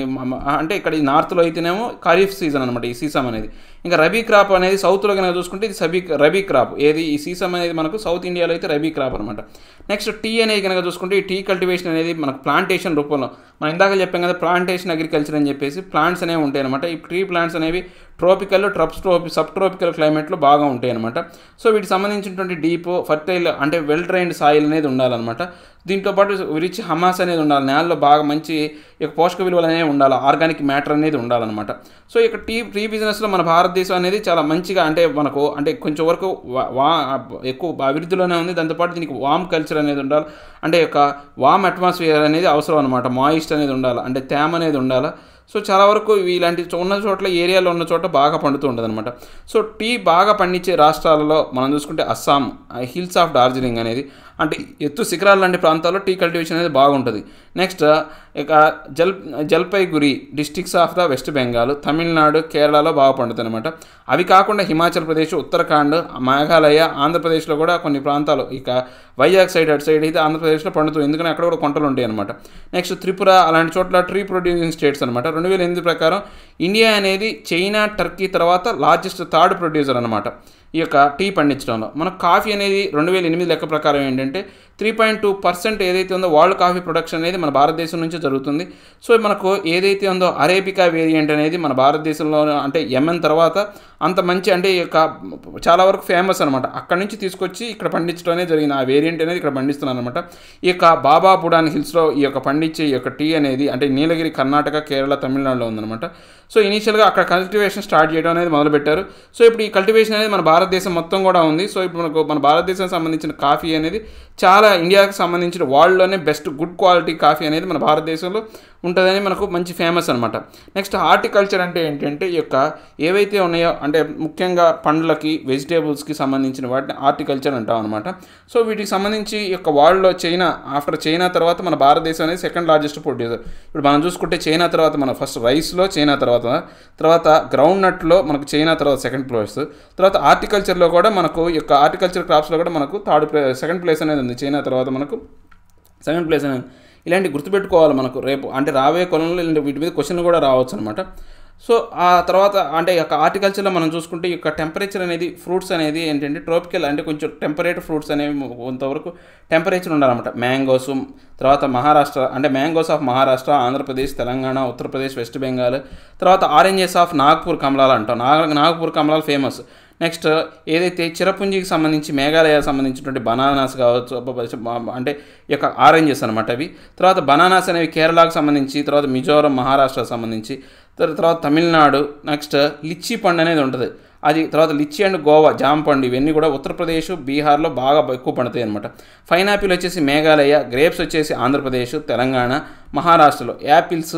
Speaker 1: అంటే ఇక్కడ ఈ నార్త్లో అయితేనేమో ఖరీఫ్ సీజన్ అనమాట ఈ సీసమ్ అనేది ఇంకా రబీ క్రాప్ అనేది సౌత్లో కనుక చూసుకుంటే ఇది సబీ రబీ క్రాప్ ఏది ఈ సీసమ్ అనేది మనకు సౌత్ ఇండియాలో అయితే రబీ క్రాప్ అనమాట నెక్స్ట్ టీ అనేది కనుక చూసుకుంటే ఈ టీ కల్టివేషన్ అనేది మనకు ప్లాంటేషన్ రూపంలో మనం ఇందాక చెప్పాం కదా ప్లాంటేషన్ అగ్రికల్చర్ అని చెప్పేసి ప్లాంట్స్ అనేవి ఉంటాయి అనమాట ఈ ట్రీ ప్లాంట్స్ అనేవి ట్రోపికల్ ట్రప్స్ ట్రోపి సబ్ ట్రోపికల్ క్లైమేట్లో బాగా ఉంటాయి అనమాట సో వీటికి సంబంధించినటువంటి డీప్ ఫర్టైల్ అంటే వెల్ ట్రైన్డ్ సాయిల్ అనేది ఉండాలన్నమాట దీంతో పాటు రిచ్ హమాస్ అనేది ఉండాలి నేలలో బాగా మంచి ఇక పోషక విలువలు అనేవి ఉండాలి ఆర్గానిక్ మ్యాటర్ అనేది ఉండాలన్నమాట సో ఇక టీ టీ బిజినెస్లో మన భారతదేశం అనేది చాలా మంచిగా అంటే మనకు అంటే కొంచెం వరకు వా ఎక్కువ అభివృద్ధిలోనే ఉంది దాంతోపాటు దీనికి వామ్ కల్చర్ అనేది ఉండాలి అంటే ఒక వామ్ అట్మాస్ఫియర్ అనేది అవసరం అనమాట మాయిస్ట్ అనేది ఉండాలి అంటే తేమ అనేది ఉండాలి సో చాలా వరకు ఇలాంటి ఉన్న చోట్ల ఏరియాలో ఉన్న చోట బాగా పండుతూ ఉంటుంది అనమాట సో టీ బాగా పండించే రాష్ట్రాలలో మనం చూసుకుంటే అస్సాం హిల్స్ ఆఫ్ డార్జిలింగ్ అనేది అంటే ఎత్తు శిఖరాలు లాంటి ప్రాంతాల్లో టీ కల్టివేషన్ అనేది బాగుంటుంది నెక్స్ట్ ఇక Jal Jalpaiguri districts of the West Bengal Tamil Nadu కేరళలో బాగా పండుతుంది అనమాట అవి కాకుండా హిమాచల్ ప్రదేశ్ ఉత్తరాఖండ్ మేఘాలయ ఆంధ్రప్రదేశ్లో కూడా కొన్ని ప్రాంతాలు ఇక వైజాగ్ సైడ్ అటు సైడ్ అయితే ఆంధ్రప్రదేశ్లో పండుతుంది ఎందుకంటే అక్కడ కూడా కొంటలు ఉంటాయి అనమాట నెక్స్ట్ త్రిపుర అలాంటి చోట్ల ట్రీ ప్రొడ్యూసింగ్ స్టేట్స్ అనమాట రెండు వేల ఎనిమిది ప్రకారం ఇండియా అనేది చైనా టర్కీ తర్వాత లార్జెస్ట్ థర్డ్ ప్రొడ్యూసర్ అనమాట ఈ యొక్క టీ పండించడంలో మనకు కాఫీ అనేది రెండు వేల ఎనిమిది లెక్క ప్రకారం ఏంటంటే త్రీ పాయింట్ టూ పర్సెంట్ ఏదైతే ఉందో వరల్డ్ కాఫీ ప్రొడక్షన్ అనేది మన భారతదేశం నుంచి జరుగుతుంది సో మనకు ఏదైతే ఉందో అరేబికా వేరియంట్ అనేది మన భారతదేశంలో అంటే ఎంఎన్ తర్వాత అంత మంచి అంటే ఈ యొక్క చాలా వరకు ఫేమస్ అనమాట అక్కడ నుంచి తీసుకొచ్చి ఇక్కడ పండించడం అనేది జరిగింది ఆ వేరియంట్ అనేది ఇక్కడ పండిస్తున్నాను అనమాట ఈ యొక్క బాబాపుడాన్ హిల్స్లో ఈ యొక్క పండించే ఈ యొక్క టీ అనేది అంటే నీలగిరి కర్ణాటక కేరళ తమిళనాడులో ఉందన్నమాట సో ఇనీషియల్గా అక్కడ కల్టివేషన్ స్టార్ట్ చేయడం అనేది మొదలుపెట్టారు సో ఇప్పుడు ఈ కల్టివేషన్ అనేది మన భారతదేశం మొత్తం కూడా ఉంది సో ఇప్పుడు మనకు మన భారతదేశానికి సంబంధించిన కాఫీ అనేది చాలా ఇండియాకి సంబంధించిన వరల్డ్లోనే బెస్ట్ గుడ్ క్వాలిటీ కాఫీ అనేది మన భారతదేశంలో ఉంటుందని మనకు మంచి ఫేమస్ అనమాట నెక్స్ట్ హార్టికల్చర్ అంటే ఏంటంటే ఈ యొక్క ఏవైతే ఉన్నాయో అంటే ముఖ్యంగా పండ్లకి వెజిటేబుల్స్కి సంబంధించిన వాటిని హార్టికల్చర్ అంటాం అనమాట సో వీటికి సంబంధించి ఈ యొక్క వరల్డ్లో చైనా ఆఫ్టర్ చైనా తర్వాత మన భారతదేశం అనేది సెకండ్ లార్జెస్ట్ ప్రొడ్యూసర్ ఇప్పుడు మనం చూసుకుంటే చైనా తర్వాత మన ఫస్ట్ రైస్లో చైనా తర్వాత తర్వాత గ్రౌండ్ నట్లో మనకు చైనా తర్వాత సెకండ్ ప్లేస్ తర్వాత హార్టికల్చర్లో కూడా మనకు ఈ యొక్క హార్టికల్చర్ క్రాప్స్లో కూడా మనకు థర్డ్ ప్లే సెకండ్ ప్లేస్ అనేది ఉంది చైనా తర్వాత మనకు సెకండ్ ప్లేస్ అనేది ఇలాంటి గుర్తుపెట్టుకోవాలి మనకు రేపు అంటే రాబోయే కొలంలో ఇలాంటి వీటి మీద క్వశ్చన్లు కూడా రావచ్చు అనమాట సో ఆ తర్వాత అంటే ఈ యొక్క హార్టికల్చర్లో మనం చూసుకుంటే ఈ యొక్క టెంపరేచర్ అనేది ఫ్రూట్స్ అనేది ఏంటంటే ట్రోపికల్ అంటే కొంచెం టెంపరేట్ ఫ్రూట్స్ అనేవి కొంతవరకు టెంపరేచర్ ఉండాలన్నమాట మ్యాంగోస్ తర్వాత మహారాష్ట్ర అంటే మ్యాంగోస్ ఆఫ్ మహారాష్ట్ర ఆంధ్రప్రదేశ్ తెలంగాణ ఉత్తరప్రదేశ్ వెస్ట్ బెంగాల్ తర్వాత ఆరెంజెస్ ఆఫ్ నాగ్పూర్ కమలాలు అంటాం నాగ్ నాగ్పూర్ కమలాలు ఫేమస్ నెక్స్ట్ ఏదైతే చిరపుంజికి సంబంధించి మేఘాలయ సంబంధించినటువంటి బనానాస్ కావచ్చు అంటే ఈ యొక్క ఆరెంజెస్ అనమాట అవి తర్వాత బనానాస్ అనేవి కేరళకు సంబంధించి తర్వాత మిజోరం మహారాష్ట్రకు సంబంధించి తర్వాత తమిళనాడు నెక్స్ట్ లిచ్చీ పండు అనేది ఉంటుంది అది తర్వాత లిచ్చి అండ్ గోవా జామ పండు ఇవన్నీ కూడా ఉత్తరప్రదేశ్ బీహార్లో బాగా ఎక్కువ పండుతాయి అనమాట పైనాపిల్ వచ్చేసి మేఘాలయ గ్రేప్స్ వచ్చేసి ఆంధ్రప్రదేశ్ తెలంగాణ మహారాష్ట్రలో యాపిల్స్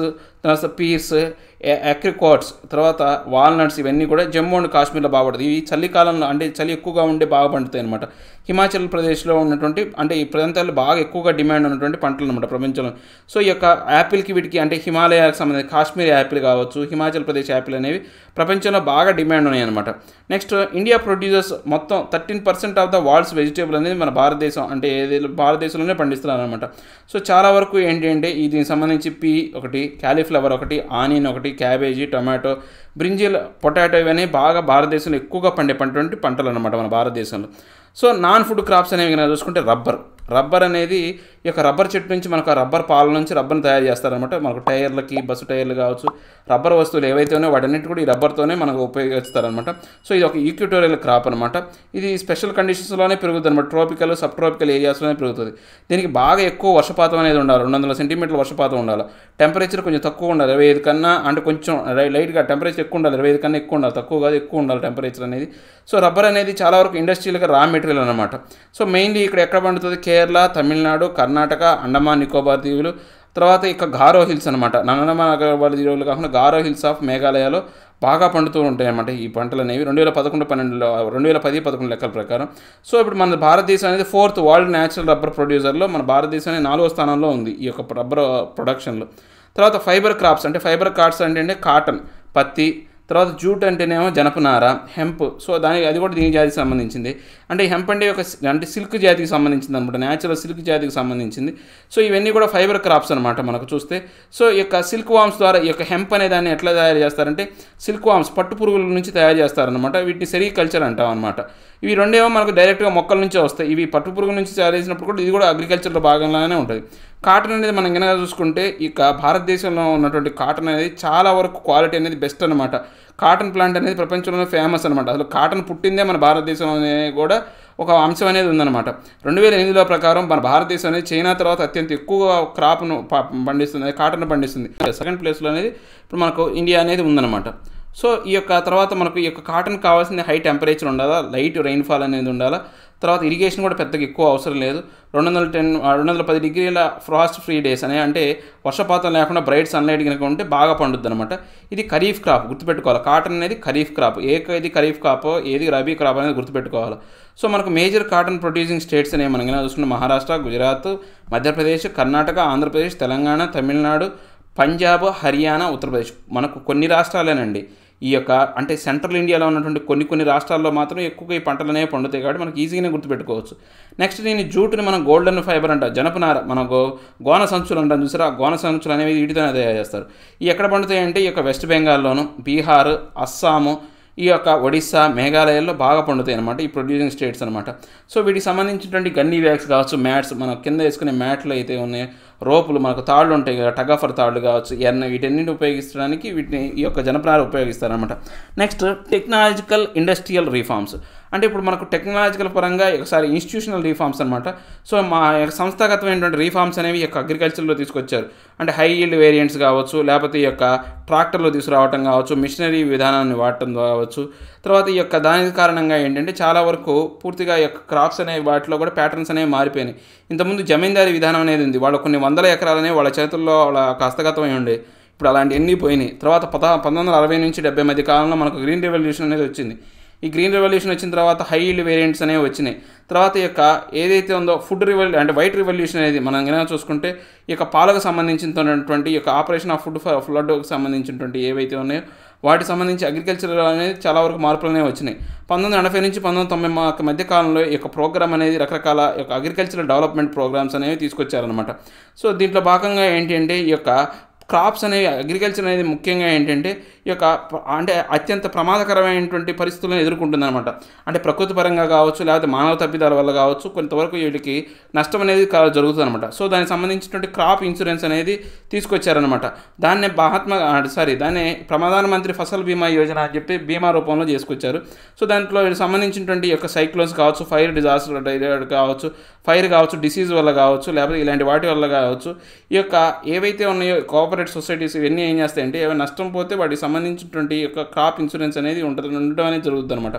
Speaker 1: తర్వాత పీర్స్ అక్రికాట్స్ తర్వాత వాల్నట్స్ ఇవన్నీ కూడా జమ్మూ అండ్ కాశ్మీర్లో బాగా పడుతుంది ఇవి చలికాలంలో అంటే చలి ఎక్కువగా ఉండే బాగా పండుతాయి అనమాట హిమాచల్ ప్రదేశ్లో ఉన్నటువంటి అంటే ఈ ప్రాంతాల్లో బాగా ఎక్కువగా డిమాండ్ ఉన్నటువంటి పంటలు అనమాట ప్రపంచంలో సో ఈ యొక్క యాపిల్కి వీటికి అంటే హిమాలయాలకు సంబంధించి కాశ్మీర్ యాపిల్ కావచ్చు హిమాచల్ ప్రదేశ్ యాపిల్ అనేవి ప్రపంచంలో బాగా డిమాండ్ ఉన్నాయి అనమాట నెక్స్ట్ ఇండియా ప్రొడ్యూసర్స్ మొత్తం thirteen percent of the world's vegetable అనేది మన భారతదేశం అంటే ఏది భారతదేశంలోనే పండిస్తున్నారు అనమాట సో చాలా వరకు ఏంటి అంటే ఈ దీనికి సంబంధించి పీ ఒకటి క్యాలీఫ్లవర్ ఒకటి ఆనియన్ ఒకటి క్యాబేజీ టొమాటో బ్రింజిల్ పొటాటో ఇవన్నీ బాగా భారతదేశంలో ఎక్కువగా పండే పంట పంటలు అనమాట మన భారతదేశంలో సో నాన్ ఫుడ్ క్రాప్స్ అనేవి కనుక చూసుకుంటే రబ్బర్ రబ్బర్ అనేది ఈ యొక్క రబ్బర్ చెట్టు నుంచి మనకు ఆ రబ్బర్ పాల నుంచి రబ్బర్ని తయారు చేస్తారనమాట మనకు టైర్లకి బస్సు టైర్లు కావచ్చు రబ్బర్ వస్తువులు ఏవైతే ఉన్నాయో వాటన్నిటి కూడా ఈ రబ్బర్తోనే మనకు ఉపయోగిస్తారనమాట సో ఇది ఒక ఈక్విటోరియల్ క్రాప్ అనమాట ఇది స్పెషల్ కండిషన్స్లోనే పెరుగుతుంది అనమాట ట్రోపికల్ సబ్ ట్రోపికల్ ఏరియాస్లోనే పెరుగుతుంది దీనికి బాగా ఎక్కువ వర్షపాతం అనేది ఉండాలి రెండు వందల సెంటీమీటర్ల వర్షపాతం ఉండాలి టెంపరేచర్ కొంచెం తక్కువ ఉండాలి ఇరవై ఐదు కన్నా అంటే కొంచెం లైట్గా టెంపరేచర్ ఎక్కువ ఉండాలి ఇరవై ఐదు కన్నా ఎక్కువ ఉండాలి తక్కువ కాదు ఎక్కువ ఉండాలి టెంపరేచర్ అనేది సో రబ్బర్ అనేది చాలా వరకు ఇండస్ట్రియల్గా రా మెటీరియల్ అనమాట సో మెయిన్లీ ఇక్కడ ఎక్కడ పండుతుంది కేరళ తమిళనాడు కర్ణాటక అండమాన్ నికోబార్ దీవులు తర్వాత ఇక గారో హిల్స్ అనమాట నందనమాన అగర్వాల్ దీవులు కాకుండా గారో హిల్స్ ఆఫ్ మేఘాలయలో బాగా పండుతూ ఉంటాయి అన్నమాట ఈ పంటలు అనేవి రెండు వేల పదకొండు పన్నెండులో రెండు వేల పది పదకొండు లెక్కల ప్రకారం సో ఇప్పుడు మన భారతదేశం అనేది ఫోర్త్ వరల్డ్ న్యాచురల్ రబ్బర్ ప్రొడ్యూసర్లో మన భారతదేశం అనేది నాలుగో స్థానంలో ఉంది ఈ యొక్క రబ్బర్ ప్రొడక్షన్లో తర్వాత ఫైబర్ క్రాప్స్ అంటే ఫైబర్ కార్డ్స్ అంటే కాటన్ పత్తి తర్వాత జూట్ అంటేనేమో జనపనార హెంప్ సో దానికి అది కూడా దీని జాతికి సంబంధించింది అంటే హెంప్ అంటే ఒక అంటే సిల్క్ జాతికి సంబంధించింది అనమాట న్యాచురల్ సిల్క్ జాతికి సంబంధించింది సో ఇవన్నీ కూడా ఫైబర్ క్రాప్స్ అనమాట మనకు చూస్తే సో ఈ యొక్క సిల్క్ వామ్స్ ద్వారా ఈ యొక్క హెంప్ అనే దాన్ని ఎట్లా తయారు చేస్తారంటే సిల్క్ వామ్స్ పట్టు పురుగుల నుంచి తయారు చేస్తారనమాట వీటిని సెరికల్చర్ అంటాం అనమాట ఇవి రెండేమో మనకు డైరెక్ట్గా మొక్కల నుంచే వస్తాయి ఇవి పట్టు పురుగు నుంచి తయారు చేసినప్పుడు కూడా ఇది కూడా అగ్రికల్చర్లో భాగంగానే ఉంటుంది కాటన్ అనేది మనం కనుక చూసుకుంటే ఇక భారతదేశంలో ఉన్నటువంటి కాటన్ అనేది చాలా వరకు క్వాలిటీ అనేది బెస్ట్ అనమాట కాటన్ ప్లాంట్ అనేది ప్రపంచంలోనే ఫేమస్ అనమాట అసలు కాటన్ పుట్టిందే మన భారతదేశంలోనే కూడా ఒక అంశం అనేది ఉందన్నమాట రెండు వేల ఎనిమిదిలో ప్రకారం మన భారతదేశం అనేది చైనా తర్వాత అత్యంత ఎక్కువ క్రాప్ను పండిస్తుంది కాటన్ పండిస్తుంది సెకండ్ ప్లేస్లో అనేది ఇప్పుడు మనకు ఇండియా అనేది ఉందన్నమాట సో ఈ యొక్క తర్వాత మనకు ఈ యొక్క కాటన్ కావాల్సిన హై టెంపరేచర్ ఉండాలా లైట్ రెయిన్ఫాల్ అనేది ఉండాలా తర్వాత ఇరిగేషన్ కూడా పెద్దగా ఎక్కువ అవసరం లేదు రెండు వందల టెన్ రెండు వందల పది డిగ్రీల ఫ్రాస్ట్ ఫ్రీ డేస్ అనే అంటే వర్షపాతం లేకుండా బ్రైట్ సన్లైట్ కనుక ఉంటే బాగా పండుద్ది అనమాట ఇది ఖరీఫ్ క్రాప్ గుర్తుపెట్టుకోవాలి కాటన్ అనేది ఖరీఫ్ క్రాప్ ఏ ఇది ఖరీఫ్ క్రాప్ ఏది రబీ క్రాప్ అనేది గుర్తుపెట్టుకోవాలి సో మనకు మేజర్ కాటన్ ప్రొడ్యూసింగ్ స్టేట్స్ అనేవి మనం చూసుకుంటే మహారాష్ట్ర గుజరాత్ మధ్యప్రదేశ్ కర్ణాటక ఆంధ్రప్రదేశ్ తెలంగాణ తమిళనాడు పంజాబ్ హర్యానా ఉత్తరప్రదేశ్ మనకు కొన్ని రాష్ట్రాలేనండి ఈ యొక్క అంటే సెంట్రల్ ఇండియాలో ఉన్నటువంటి కొన్ని కొన్ని రాష్ట్రాల్లో మాత్రం ఎక్కువగా ఈ పంటలు అనేవి పండుతాయి కాబట్టి మనకి ఈజీగానే గుర్తుపెట్టుకోవచ్చు నెక్స్ట్ దీని జూటుని మనం గోల్డెన్ ఫైబర్ అంట జనపనార మన గో గోన సంచులు అంటాం చూసారా ఆ గోన సంచులు అనేవి వీటితోనే తయారు చేస్తారు ఈ ఎక్కడ పండుతాయి అంటే ఈ యొక్క వెస్ట్ బెంగాల్లోను బీహార్ అస్సాము ఈ యొక్క ఒడిస్సా మేఘాలయాల్లో బాగా పండుతాయి అనమాట ఈ ప్రొడ్యూసింగ్ స్టేట్స్ అనమాట సో వీటికి సంబంధించినటువంటి గన్నీ బ్యాగ్స్ కావచ్చు మ్యాట్స్ మనం కింద వేసుకునే మ్యాట్లు అయితే ఉన్నాయి రోపులు మనకు తాళ్ళు ఉంటాయి కదా టగాఫర్ తాళ్ళు కావచ్చు ఎన్న వీటన్నిటిని ఉపయోగించడానికి వీటిని ఈ యొక్క జనపనార ఉపయోగిస్తారనమాట నెక్స్ట్ టెక్నాలజికల్ ఇండస్ట్రియల్ రిఫార్మ్స్ అంటే ఇప్పుడు మనకు టెక్నాలజికల్ పరంగా ఒకసారి ఇన్స్టిట్యూషనల్ రీఫార్మ్స్ అనమాట సో మా యొక్క సంస్థాగతమైనటువంటి రీఫార్మ్స్ అనేవి ఈ యొక్క అగ్రికల్చర్లో తీసుకొచ్చారు అంటే హై ఈల్డ్ వేరియంట్స్ కావచ్చు లేకపోతే ఈ యొక్క ట్రాక్టర్లో తీసుకురావటం కావచ్చు మిషనరీ విధానాన్ని వాడటం కావచ్చు తర్వాత ఈ యొక్క దాని కారణంగా ఏంటంటే చాలా వరకు పూర్తిగా ఈ యొక్క క్రాప్స్ అనేవి వాటిలో కూడా ప్యాటర్న్స్ అనేవి మారిపోయినాయి ఇంతకుముందు జమీందారీ విధానం అనేది ఉంది వాళ్ళు కొన్ని వందల ఎకరాలనే వాళ్ళ చేతుల్లో వాళ్ళ హస్తగతమై ఉండే ఇప్పుడు అలాంటి ఎన్ని పోయినాయి తర్వాత పద పంతొమ్మిది వందల అరవై నుంచి డెబ్బై మధ్య కాలంలో మనకు గ్రీన్ రెవల్యూషన్ అనేది వచ్చింది ఈ గ్రీన్ రెవల్యూషన్ వచ్చిన తర్వాత హై ఈల్డ్ వేరియంట్స్ అనేవి వచ్చినాయి తర్వాత ఈ యొక్క ఏదైతే ఉందో ఫుడ్ రివల్ అంటే వైట్ రెవల్యూషన్ అనేది మనం కనుక చూసుకుంటే ఈ యొక్క పాలకు సంబంధించినటువంటి ఈ యొక్క ఆపరేషన్ ఆఫ్ ఫుడ్ ఫ్లడ్కి సంబంధించినటువంటి ఏవైతే ఉన్నాయో వాటికి సంబంధించి అగ్రికల్చర్ అనేది చాలా వరకు మార్పులు అనేవి వచ్చినాయి పంతొమ్మిది ఎనభై నుంచి పంతొమ్మిది తొంభై మా మధ్య కాలంలో ఈ యొక్క ప్రోగ్రామ్ అనేది రకరకాల ఈ యొక్క అగ్రికల్చరల్ డెవలప్మెంట్ ప్రోగ్రామ్స్ అనేవి తీసుకొచ్చారనమాట సో దీంట్లో భాగంగా ఏంటి అంటే ఈ యొక్క క్రాప్స్ అనేవి అగ్రికల్చర్ అనేది ముఖ్యంగా ఏంటంటే ఈ యొక్క అంటే అత్యంత ప్రమాదకరమైనటువంటి పరిస్థితులను ఎదుర్కొంటుంది అనమాట అంటే ప్రకృతి పరంగా కావచ్చు లేకపోతే మానవ తప్పిదాల వల్ల కావచ్చు కొంతవరకు వీటికి నష్టం అనేది జరుగుతుంది అనమాట సో దానికి సంబంధించినటువంటి క్రాప్ ఇన్సూరెన్స్ అనేది తీసుకొచ్చారనమాట దాన్నే మహాత్మా సారీ దాన్ని ప్రధానమంత్రి ఫసల్ బీమా యోజన అని చెప్పి బీమా రూపంలో చేసుకొచ్చారు సో దాంట్లో సంబంధించినటువంటి యొక్క సైక్లోన్స్ కావచ్చు ఫైర్ డిజాస్టర్ కావచ్చు ఫైర్ కావచ్చు డిసీజ్ వల్ల కావచ్చు లేకపోతే ఇలాంటి వాటి వల్ల కావచ్చు ఈ యొక్క ఏవైతే ఉన్నాయో కోఆపరేట్ సొసైటీస్ ఇవన్నీ ఏం చేస్తాయంటే ఏమైనా నష్టం పోతే వాటికి సంబంధించినటువంటి యొక్క క్రాప్ ఇన్సూరెన్స్ అనేది ఉంటుంది ఉండడం అనేది జరుగుతుంది అనమాట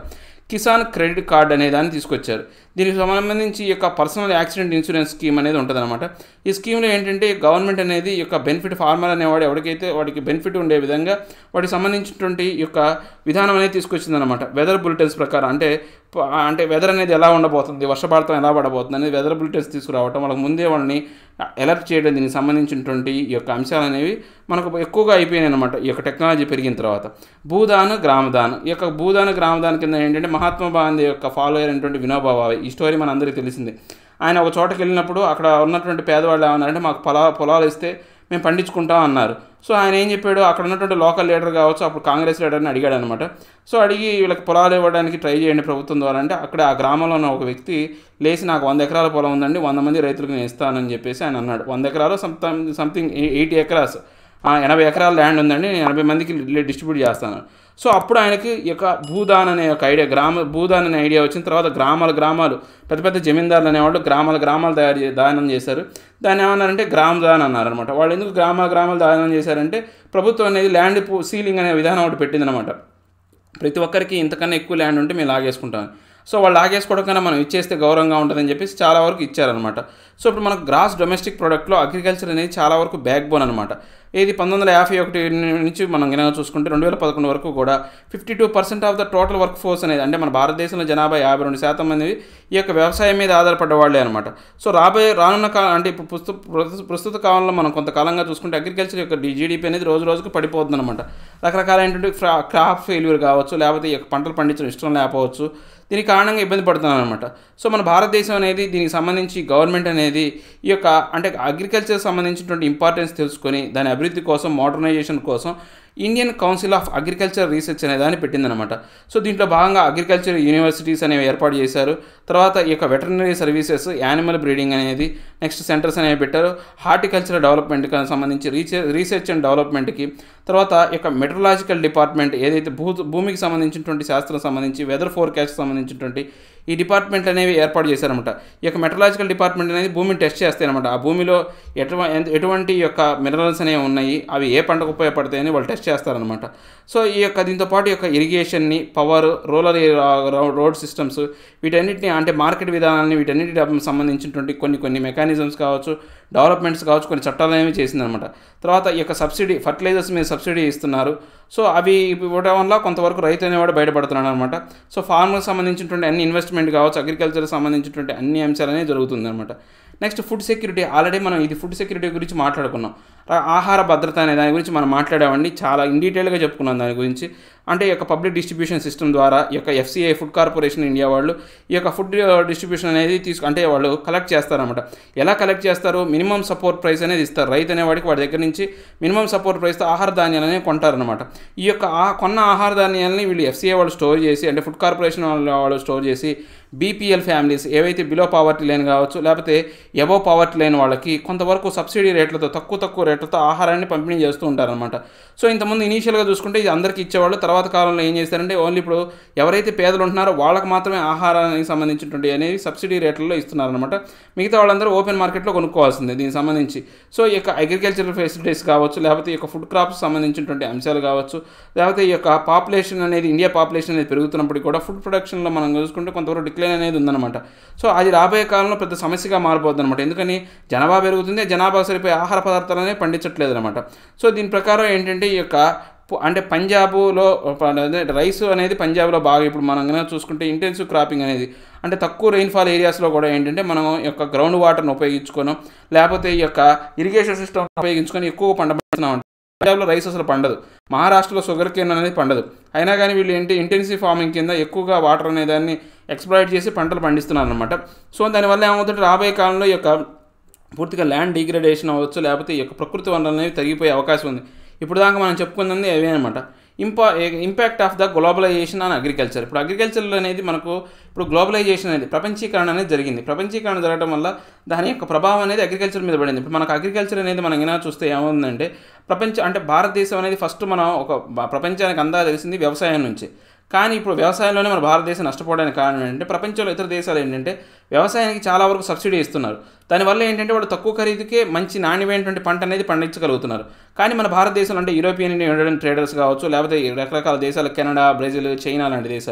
Speaker 1: కిసాన్ క్రెడిట్ కార్డ్ అనే దాన్ని తీసుకొచ్చారు దీనికి సంబంధించి ఈ యొక్క పర్సనల్ యాక్సిడెంట్ ఇన్సూరెన్స్ స్కీమ్ అనేది ఉంటుందన్నమాట ఈ స్కీమ్లో ఏంటంటే గవర్నమెంట్ అనేది ఈ యొక్క బెనిఫిట్ ఫార్మర్ అనేవాడు ఎవరికైతే వాడికి బెనిఫిట్ ఉండే విధంగా వాటికి సంబంధించినటువంటి ఈ యొక్క విధానం అనేది తీసుకొచ్చిందనమాట వెదర్ బులెటిన్స్ ప్రకారం అంటే ప- అంటే వెదర్ అనేది ఎలా ఉండబోతుంది వర్షపాతం ఎలా పడబోతుంది అనేది వెదర్ బులెటిన్స్ తీసుకురావటం వాళ్ళకి ముందే వాళ్ళని అలర్ట్ చేయడం దీనికి సంబంధించినటువంటి ఈ యొక్క అంశాలు అనేవి మనకు ఎక్కువగా అయిపోయినాయి అనమాట ఈ యొక్క టెక్నాలజీ పెరిగిన తర్వాత భూదాన్ గ్రామదాన్ ఈ యొక్క భూదాన్ గ్రామదాన్ కింద ఏంటంటే మహాత్మా గాంధీ యొక్క ఫాలో అయినటువంటి వినోబా భావే ఈ స్టోరీ మన అందరికీ తెలిసిందే ఆయన ఒక చోటకి వెళ్ళినప్పుడు అక్కడ ఉన్నటువంటి పేదవాళ్ళు ఏమన్నారంటే మాకు పొలా పొలాలు ఇస్తే మేము పండించుకుంటాం అన్నారు సో ఆయన ఏం చెప్పాడు అక్కడ ఉన్నటువంటి లోకల్ లీడర్ కావచ్చు అప్పుడు కాంగ్రెస్ లీడర్ని అడిగాడు అనమాట సో అడిగి వీళ్ళకి పొలాలు ఇవ్వడానికి ట్రై చేయండి ప్రభుత్వం ద్వారా అంటే అక్కడ ఆ గ్రామంలో ఉన్న ఒక వ్యక్తి లేచి నాకు వంద ఎకరాల పొలం ఉందండి వంద మంది రైతులకు నేను ఇస్తానని చెప్పేసి ఆయన అన్నాడు వంద ఎకరాలు సంథింగ్ సంథింగ్ ఎయిటీ ఎకరాస్ ఎనభై ఎకరాల ల్యాండ్ ఉందండి నేను ఎనభై మందికి డిస్ట్రిబ్యూట్ చేస్తాను సో అప్పుడు ఆయనకి ఈ యొక్క భూదాన్ అనే ఒక ఐడియా గ్రామ భూదాన్ అనే ఐడియా వచ్చిన తర్వాత గ్రామాల గ్రామాలు పెద్ద పెద్ద జమీందారులు అనేవాళ్ళు గ్రామాల గ్రామాలు తయారు చే దానం చేశారు దాన్ని ఏమన్నారంటే గ్రామ దాన్ అన్నారనమాట వాళ్ళు ఎందుకు గ్రామాల గ్రామాలు దానం చేశారంటే ప్రభుత్వం అనేది ల్యాండ్ సీలింగ్ అనే విధానం ఒకటి పెట్టిందనమాట ప్రతి ఒక్కరికి ఇంతకన్నా ఎక్కువ ల్యాండ్ ఉంటే మేము లాగేసుకుంటాం సో వాళ్ళు లాగేసుకోవడం కన్నా మనం ఇచ్చేస్తే గౌరవంగా ఉంటుందని చెప్పేసి చాలా వరకు ఇచ్చారనమాట సో ఇప్పుడు మనకు గ్రాస్ డొమెస్టిక్ ప్రోడక్ట్లో అగ్రికల్చర్ అనేది చాలా వరకు బ్యాక్ బోన్ అనమాట ఇది పంతొమ్మిది వందల యాభై ఒకటి నుంచి మనం కనుక చూసుకుంటే రెండు వేల పదకొండు వరకు కూడా fifty two percent of the total work force అనేది అంటే మన భారతదేశంలో జనాభా యాభై రెండు శాతం మంది ఈ యొక్క వ్యవసాయం మీద ఆధారపడ్డ వాళ్ళే అనమాట సో రాబోయే రానున్న కాలం అంటే ఇప్పుడు ప్రస్తుత ప్రస్తుత- ప్రస్తుత కాలంలో మనం కొంతకాలంగా చూసుకుంటే అగ్రికల్చర్ యొక్క జీడిపి అనేది రోజు రోజుకు పడిపోతుంది అనమాట రకరకాల ఏంటంటే క్రాప్ ఫెయిల్యూర్ కావచ్చు లేకపోతే ఈ యొక్క పంటలు పండించడం ఇష్టం లేకపోవచ్చు దీనికి కారణంగా ఇబ్బంది పడుతున్నాను అనమాట సో మన భారతదేశం అనేది దీనికి సంబంధించి గవర్నమెంట్ అనేది ఈ యొక్క అంటే అగ్రికల్చర్ సంబంధించినటువంటి ఇంపార్టెన్స్ తెలుసుకొని దాని అభివృద్ధి కోసం మోడర్నైజేషన్ కోసం Indian council of agriculture research అనే దాన్ని పెట్టిందనమాట సో దీంట్లో భాగంగా అగ్రికల్చర్ యూనివర్సిటీస్ అనేవి ఏర్పాటు చేశారు తర్వాత ఈ యొక్క వెటర్నరీ సర్వీసెస్ యానిమల్ బ్రీడింగ్ అనేది నెక్స్ట్ సెంటర్స్ అనేవి పెట్టారు హార్టికల్చర్ డెవలప్మెంట్కి సంబంధించి రీసెర్చ్ రీసెర్చ్ అండ్ డెవలప్మెంట్కి తర్వాత ఈ యొక్క మెట్రలాజికల్ డిపార్ట్మెంట్ ఏదైతే భూ భూమికి సంబంధించినటువంటి శాస్త్రం సంబంధించి వెదర్ ఫోర్కాస్ట్ సంబంధించినటువంటి ఈ డిపార్ట్మెంట్ అనేవి ఏర్పాటు చేశారనమాట ఈ యొక్క మెట్రలాజికల్ డిపార్ట్మెంట్ అనేది భూమిని టెస్ట్ చేస్తాయి అనమాట ఆ భూమిలో ఎటువ ఎంత- ఎటువంటి యొక్క మినరల్స్ అనేవి ఉన్నాయి అవి ఏ పంటకు ఉపయోగపడతాయని వాళ్ళు టెస్ట్ చేస్తారనమాట సో ఈ యొక్క దీంతో పాటు ఈ యొక్క ఇరిగేషన్ని పవర్ రూరల్ రోడ్ సిస్టమ్స్ వీటన్నిటిని అంటే మార్కెట్ విధానాన్ని వీటన్నిటి సంబంధించినటువంటి కొన్ని కొన్ని మెకానిజమ్స్ కావచ్చు డెవలప్మెంట్స్ కావచ్చు కొన్ని చట్టాలు అనేవి చేసిందనమాట తర్వాత ఈ యొక్క సబ్సిడీ ఫర్టిలైజర్స్ మీద సబ్సిడీ ఇస్తున్నారు సో అవి ఇవ్వడం వల్ల కొంతవరకు రైతు అనేవాడు బయటపడుతున్నాడు అనమాట సో ఫార్మర్కి సంబంధించినటువంటి అన్ని ఇన్వెస్ట్మెంట్ కావచ్చు అగ్రికల్చర్కి సంబంధించినటువంటి అన్ని అంశాలు అనేవి జరుగుతుంది అనమాట నెక్స్ట్ ఫుడ్ సెక్యూరిటీ ఆల్రెడీ మనం ఇది ఫుడ్ సెక్యూరిటీ గురించి మాట్లాడుకున్నాం రా- ఆహార భద్రత అనే దాని గురించి మనం మాట్లాడామండి చాలా ఇన్ డీటెయిల్గా చెప్పుకున్నాం దాని గురించి అంటే ఈ యొక్క పబ్లిక్ డిస్ట్రిబ్యూషన్ సిస్టమ్ ద్వారా ఈ యొక్క ఎఫ్సిఐ ఫుడ్ కార్పొరేషన్ ఇండియా వాళ్ళు ఈ యొక్క ఫుడ్ డిస్ట్రిబ్యూషన్ అనేది తీసుకు అంటే వాళ్ళు కలెక్ట్ చేస్తారన్నమాట ఎలా కలెక్ట్ చేస్తారు మినిమం సపోర్ట్ ప్రైస్ అనేది ఇస్తారు రైతు అనేవాడికి వాడి దగ్గర నుంచి మినిమం సపోర్ట్ ప్రైస్తో ఆహార ధాన్యాలు అనేవి కొంటారనమాట ఈ యొక్క ఆ కొన్న ఆహార ధాన్యాలని వీళ్ళు ఎఫ్సిఐ వాళ్ళు స్టోర్ చేసి అంటే ఫుడ్ కార్పొరేషన్ వాళ్ళు వాళ్ళు స్టోర్ చేసి బీపీఎల్ ఫ్యామిలీస్ ఏవైతే బిలో పావర్టీ లైన్ కావచ్చు లేకపోతే ఎబో పావర్టీ లైన్ వాళ్ళకి కొంతవరకు సబ్సిడీ రేట్లతో తక్కువ తక్కువ రేట్లతో ఆహారాన్ని పంపిణీ చేస్తూ ఉంటారనమాట సో ఇంతకుముందు ఇనీషియల్గా చూసుకుంటే ఇది అందరికీ ఇచ్చేవాళ్ళు తర్వాత కాలంలో ఏం చేస్తారంటే ఓన్లీ ఇప్పుడు ఎవరైతే పేదలు ఉంటున్నారో వాళ్ళకి మాత్రమే ఆహారానికి సంబంధించినటువంటి అనేవి సబ్సిడీ రేట్లలో ఇస్తున్నారనమాట మిగతా వాళ్ళందరూ ఓపెన్ మార్కెట్లో కొనుక్కోవాల్సిందే దీనికి సంబంధించి సో ఈ యొక్క అగ్రికల్చరల్ ఫెసిలిటీస్ కావచ్చు లేకపోతే ఈ యొక్క ఫుడ్ క్రాప్స్ సంబంధించినటువంటి అంశాలు కావచ్చు లేకపోతే ఈ యొక్క పాపులేషన్ అనేది ఇండియా పాపులేషన్ అనేది పెరుగుతున్నప్పటికీ కూడా ఫుడ్ ప్రొడక్షన్లో మనం చూసుకుంటే కొంతవరకు డిక్లైన్ అనేది ఉందన్నమాట సో అది రాబోయే కాలంలో పెద్ద సమస్యగా మారిపోద్ది అనమాట ఎందుకని జనాభా పెరుగుతుంది జనాభా సరిపోయే ఆహార పదార్థాలు అనేవి పండించట్లేదు అనమాట సో దీని ప్రకారం ఏంటంటే ఈ యొక్క పు- అంటే పంజాబులో అదే రైస్ అనేది పంజాబ్లో బాగా ఇప్పుడు మనం కనుక చూసుకుంటే ఇంటెన్సివ్ క్రాపింగ్ అనేది అంటే తక్కువ రెయిన్ఫాల్ ఏరియాస్లో కూడా ఏంటంటే మనం ఈ యొక్క గ్రౌండ్ వాటర్ని ఉపయోగించుకోను లేకపోతే ఈ యొక్క ఇరిగేషన్ సిస్టమ్ ఉపయోగించుకొని ఎక్కువ పంట పండిస్తున్నాం పంజాబ్లో రైస్ అసలు పండదు మహారాష్ట్రలో షుగర్ కేన్ అనేది పండదు అయినా కానీ వీళ్ళు ఏంటి ఇంటెన్సివ్ ఫార్మింగ్ కింద ఎక్కువగా వాటర్ అనే దాన్ని ఎక్స్ప్లాయిట్ చేసి పంటలు పండిస్తున్నారు అనమాట సో దానివల్ల ఏమవుతుంటే రాబోయే కాలంలో ఈ యొక్క పూర్తిగా ల్యాండ్ డిగ్రేడేషన్ అవ్వచ్చు లేకపోతే ఈ యొక్క ప్రకృతి వనరులు అనేవి తరిగిపోయే అవకాశం ఉంది ఇప్పుడు దాకా మనం చెప్పుకున్నది అవే అనమాట ఇంపా impact of the globalisation on agriculture ఇప్పుడు అగ్రికల్చర్ అనేది మనకు ఇప్పుడు గ్లోబలైజేషన్ అనేది ప్రపంచీకరణ అనేది జరిగింది ప్రపంచీకరణ జరగడం వల్ల దాని యొక్క ప్రభావం అనేది అగ్రికల్చర్ మీద పడింది ఇప్పుడు మనకు అగ్రికల్చర్ అనేది మనం ఎలా చూస్తే ఏముందంటే ప్రపంచ అంటే భారతదేశం అనేది ఫస్ట్ మనం ఒక బ- ప్రపంచానికి అందా తెలిసింది వ్యవసాయం నుంచి కానీ ఇప్పుడు వ్యవసాయంలోనే మన భారతదేశం నష్టపోవడానికి కారణం ఏంటంటే ప్రపంచంలో ఇతర దేశాలు ఏంటంటే వ్యవసాయానికి చాలా వరకు సబ్సిడీ ఇస్తున్నారు దానివల్ల ఏంటంటే వాళ్ళు తక్కువ ఖరీదుకే మంచి నాణ్యమైనటువంటి పంట అనేది పండించగలుగుతున్నారు కానీ మన భారతదేశంలో అంటే యూరోపియన్ యూనియన్ ట్రేడర్స్ కావచ్చు లేకపోతే ఈ రకరకాల దేశాలు కెనడా బ్రెజిల్ చైనా లాంటి దేశాలు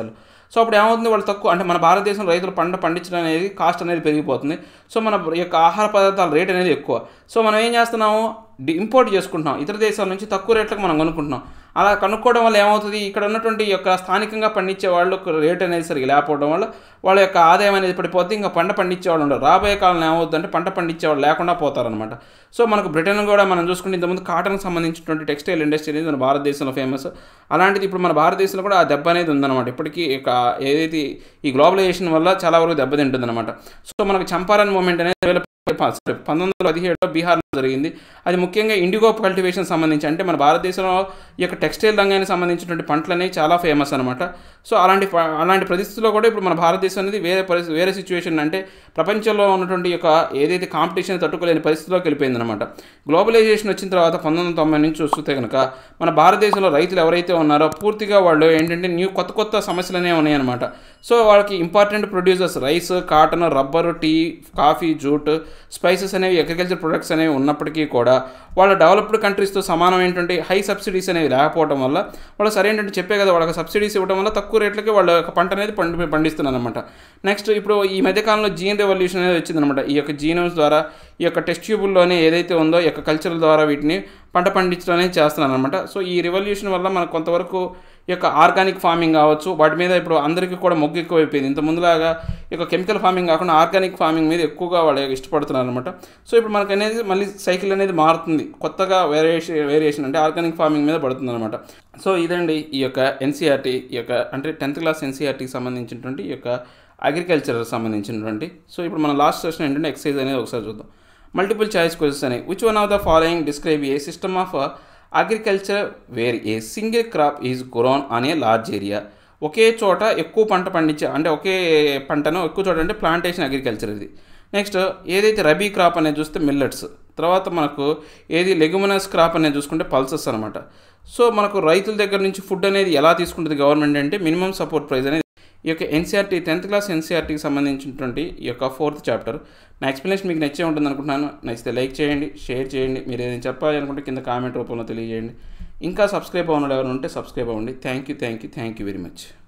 Speaker 1: సో అప్పుడు ఏమవుతుంది వాళ్ళు తక్కువ అంటే మన భారతదేశం రైతులు పంట పండించడం అనేది కాస్ట్ అనేది పెరిగిపోతుంది సో మన యొక్క ఆహార పదార్థాల రేట్ అనేది ఎక్కువ సో మనం ఏం చేస్తున్నాము ఇంపోర్ట్ చేసుకుంటున్నాం ఇతర దేశాల నుంచి తక్కువ రేట్లకు మనం కొనుక్కుంటున్నాం అలా కనుక్కోవడం వల్ల ఏమవుతుంది ఇక్కడ ఉన్నటువంటి యొక్క స్థానికంగా పండించే వాళ్ళు రేట్ అనేది సరిగ్గా లేకపోవడం వల్ల వాళ్ళ యొక్క ఆదాయం అనేది పడిపోతే ఇంకా పంట పండించే వాళ్ళు ఉండరు రాబోయే కాలంలో ఏమవుతుందంటే పంట పండించే వాళ్ళు లేకుండా పోతారనమాట సో మనకు బ్రిటన్ కూడా మనం చూసుకుంటే ఇంతకుముందు కాటన్కి సంబంధించినటువంటి టెక్స్టైల్ ఇండస్ట్రీ అనేది మన భారతదేశంలో ఫేమస్ అలాంటిది ఇప్పుడు మన భారతదేశంలో కూడా ఆ దెబ్బ అనేది ఉందన్నమాట ఇప్పటికీ ఇక ఏదైతే ఈ గ్లోబలైజేషన్ వల్ల చాలా వరకు దెబ్బతింటుందన్నమాట సో మనకు చంపారన్ మూమెంట్ అనేది వేల పంతొమ్మిది వందల పదిహేడులో బీహార్లో జరిగింది అది ముఖ్యంగా ఇండిగో కల్టివేషన్ సంబంధించి అంటే మన భారతదేశంలో ఈ యొక్క టెక్స్టైల్ రంగానికి సంబంధించినటువంటి పంటలు అనేవి చాలా ఫేమస్ అనమాట సో అలాంటి అలాంటి పరిస్థితుల్లో కూడా ఇప్పుడు మన భారతదేశం అనేది వేరే పరిస్థితి వేరే సిచ్యువేషన్ అంటే ప్రపంచంలో ఉన్నటువంటి యొక్క ఏదైతే కాంపిటీషన్ తట్టుకోలేని పరిస్థితిలోకి వెళ్ళిపోయింది అనమాట గ్లోబలైజేషన్ వచ్చిన తర్వాత పంతొమ్మిది వందల తొంభై నుంచి చూస్తే కనుక మన భారతదేశంలో రైతులు ఎవరైతే ఉన్నారో పూర్తిగా వాళ్ళు ఏంటంటే న్యూ కొత్త కొత్త సమస్యలు అనేవి ఉన్నాయన్నమాట సో వాళ్ళకి important producers rice cotton rubber tea coffee jute spices అనేవి అగ్రికల్చర్ ప్రొడక్ట్స్ అనేవి ఉన్నప్పటికీ కూడా వాళ్ళ డెవలప్డ్ కంట్రీస్తో సమానం ఏంటంటే హై సబ్సిడీస్ అనేవి లేకపోవడం వల్ల వాళ్ళు సరైనటువంటి చెప్పే కదా వాళ్ళకి సబ్సిడీస్ ఇవ్వడం వల్ల తక్కువ రేట్లకి వాళ్ళ యొక్క పంట అనేది పండి పండిస్తున్నారు అనమాట నెక్స్ట్ ఇప్పుడు ఈ మధ్యకాలంలో జీన్ రెవల్యూషన్ అనేది వచ్చిందనమాట ఈ యొక్క జీనోమ్స్ ద్వారా ఈ యొక్క టెస్ట్ ట్యూబుల్లోనే ఏదైతే ఉందో ఈ యొక్క కల్చర్ ద్వారా వీటిని పంట పండించడం అనేది చేస్తున్నాను అనమాట సో ఈ రెవల్యూషన్ వల్ల మనకు కొంతవరకు ఈ యొక్క ఆర్గానిక్ ఫార్మింగ్ కావచ్చు వాటి మీద ఇప్పుడు అందరికీ కూడా మొగ్గు ఎక్కువైపోయింది ఇంత ముందులాగా ఈ యొక్క కెమికల్ ఫార్మింగ్ కాకుండా ఆర్గానిక్ ఫార్మింగ్ మీద ఎక్కువగా వాళ్ళు ఇష్టపడుతున్నారు అనమాట సో ఇప్పుడు మనకు అనేది మళ్ళీ సైకిల్ అనేది మారుతుంది కొత్తగా వేరియేషన్ వేరియేషన్ అంటే ఆర్గానిక్ ఫార్మింగ్ మీద పడుతుంది అనమాట సో ఇదండి ఈ యొక్క ఎన్సీఆర్టీ ఈ యొక్క అంటే టెన్త్ క్లాస్ ఎన్సీఆర్టీకి సంబంధించినటువంటి ఈ యొక్క అగ్రికల్చర్ సంబంధించినటువంటి సో ఇప్పుడు మన లాస్ట్ సెషన్ ఏంటంటే ఎక్సైజ్ అనేది ఒకసారి చూద్దాం మల్టిపుల్ చాయిస్ క్వశ్చన్స్ అనేవి which one of the following describe a system of agriculture where a single crop is grown on a large area ఒకే చోట ఎక్కువ పంట పండించే అంటే ఒకే పంటను ఎక్కువ చోట అంటే ప్లాంటేషన్ అగ్రికల్చర్ ఇది నెక్స్ట్ ఏదైతే రబీ క్రాప్ అనేది చూస్తే మిల్లెట్స్ తర్వాత మనకు ఏది లెగుమినస్ క్రాప్ అనేది చూసుకుంటే పల్సెస్ అనమాట సో మనకు రైతుల దగ్గర నుంచి ఫుడ్ అనేది ఎలా తీసుకుంటుంది గవర్నమెంట్ అంటే మినిమం సపోర్ట్ ప్రైస్ అనేది ఈ యొక్క ఎన్సీఆర్టీ టెన్త్ క్లాస్ ఎన్సీఆర్టీకి సంబంధించినటువంటి ఈ యొక్క ఫోర్త్ చాప్టర్ నా ఎక్స్ప్లెనేషన్ మీకు నచ్చే ఉంటుంది అనుకుంటున్నాను నచ్చితే లైక్ చేయండి షేర్ చేయండి మీరు ఏదైనా చెప్పాలి అనుకుంటే కింద కామెంట్ రూపంలో తెలియజేయండి ఇంకా సబ్స్క్రైబ్ అవ్వడం ఎవరు ఉంటే సబ్స్క్రైబ్ అవ్వండి thank you thank you thank you very much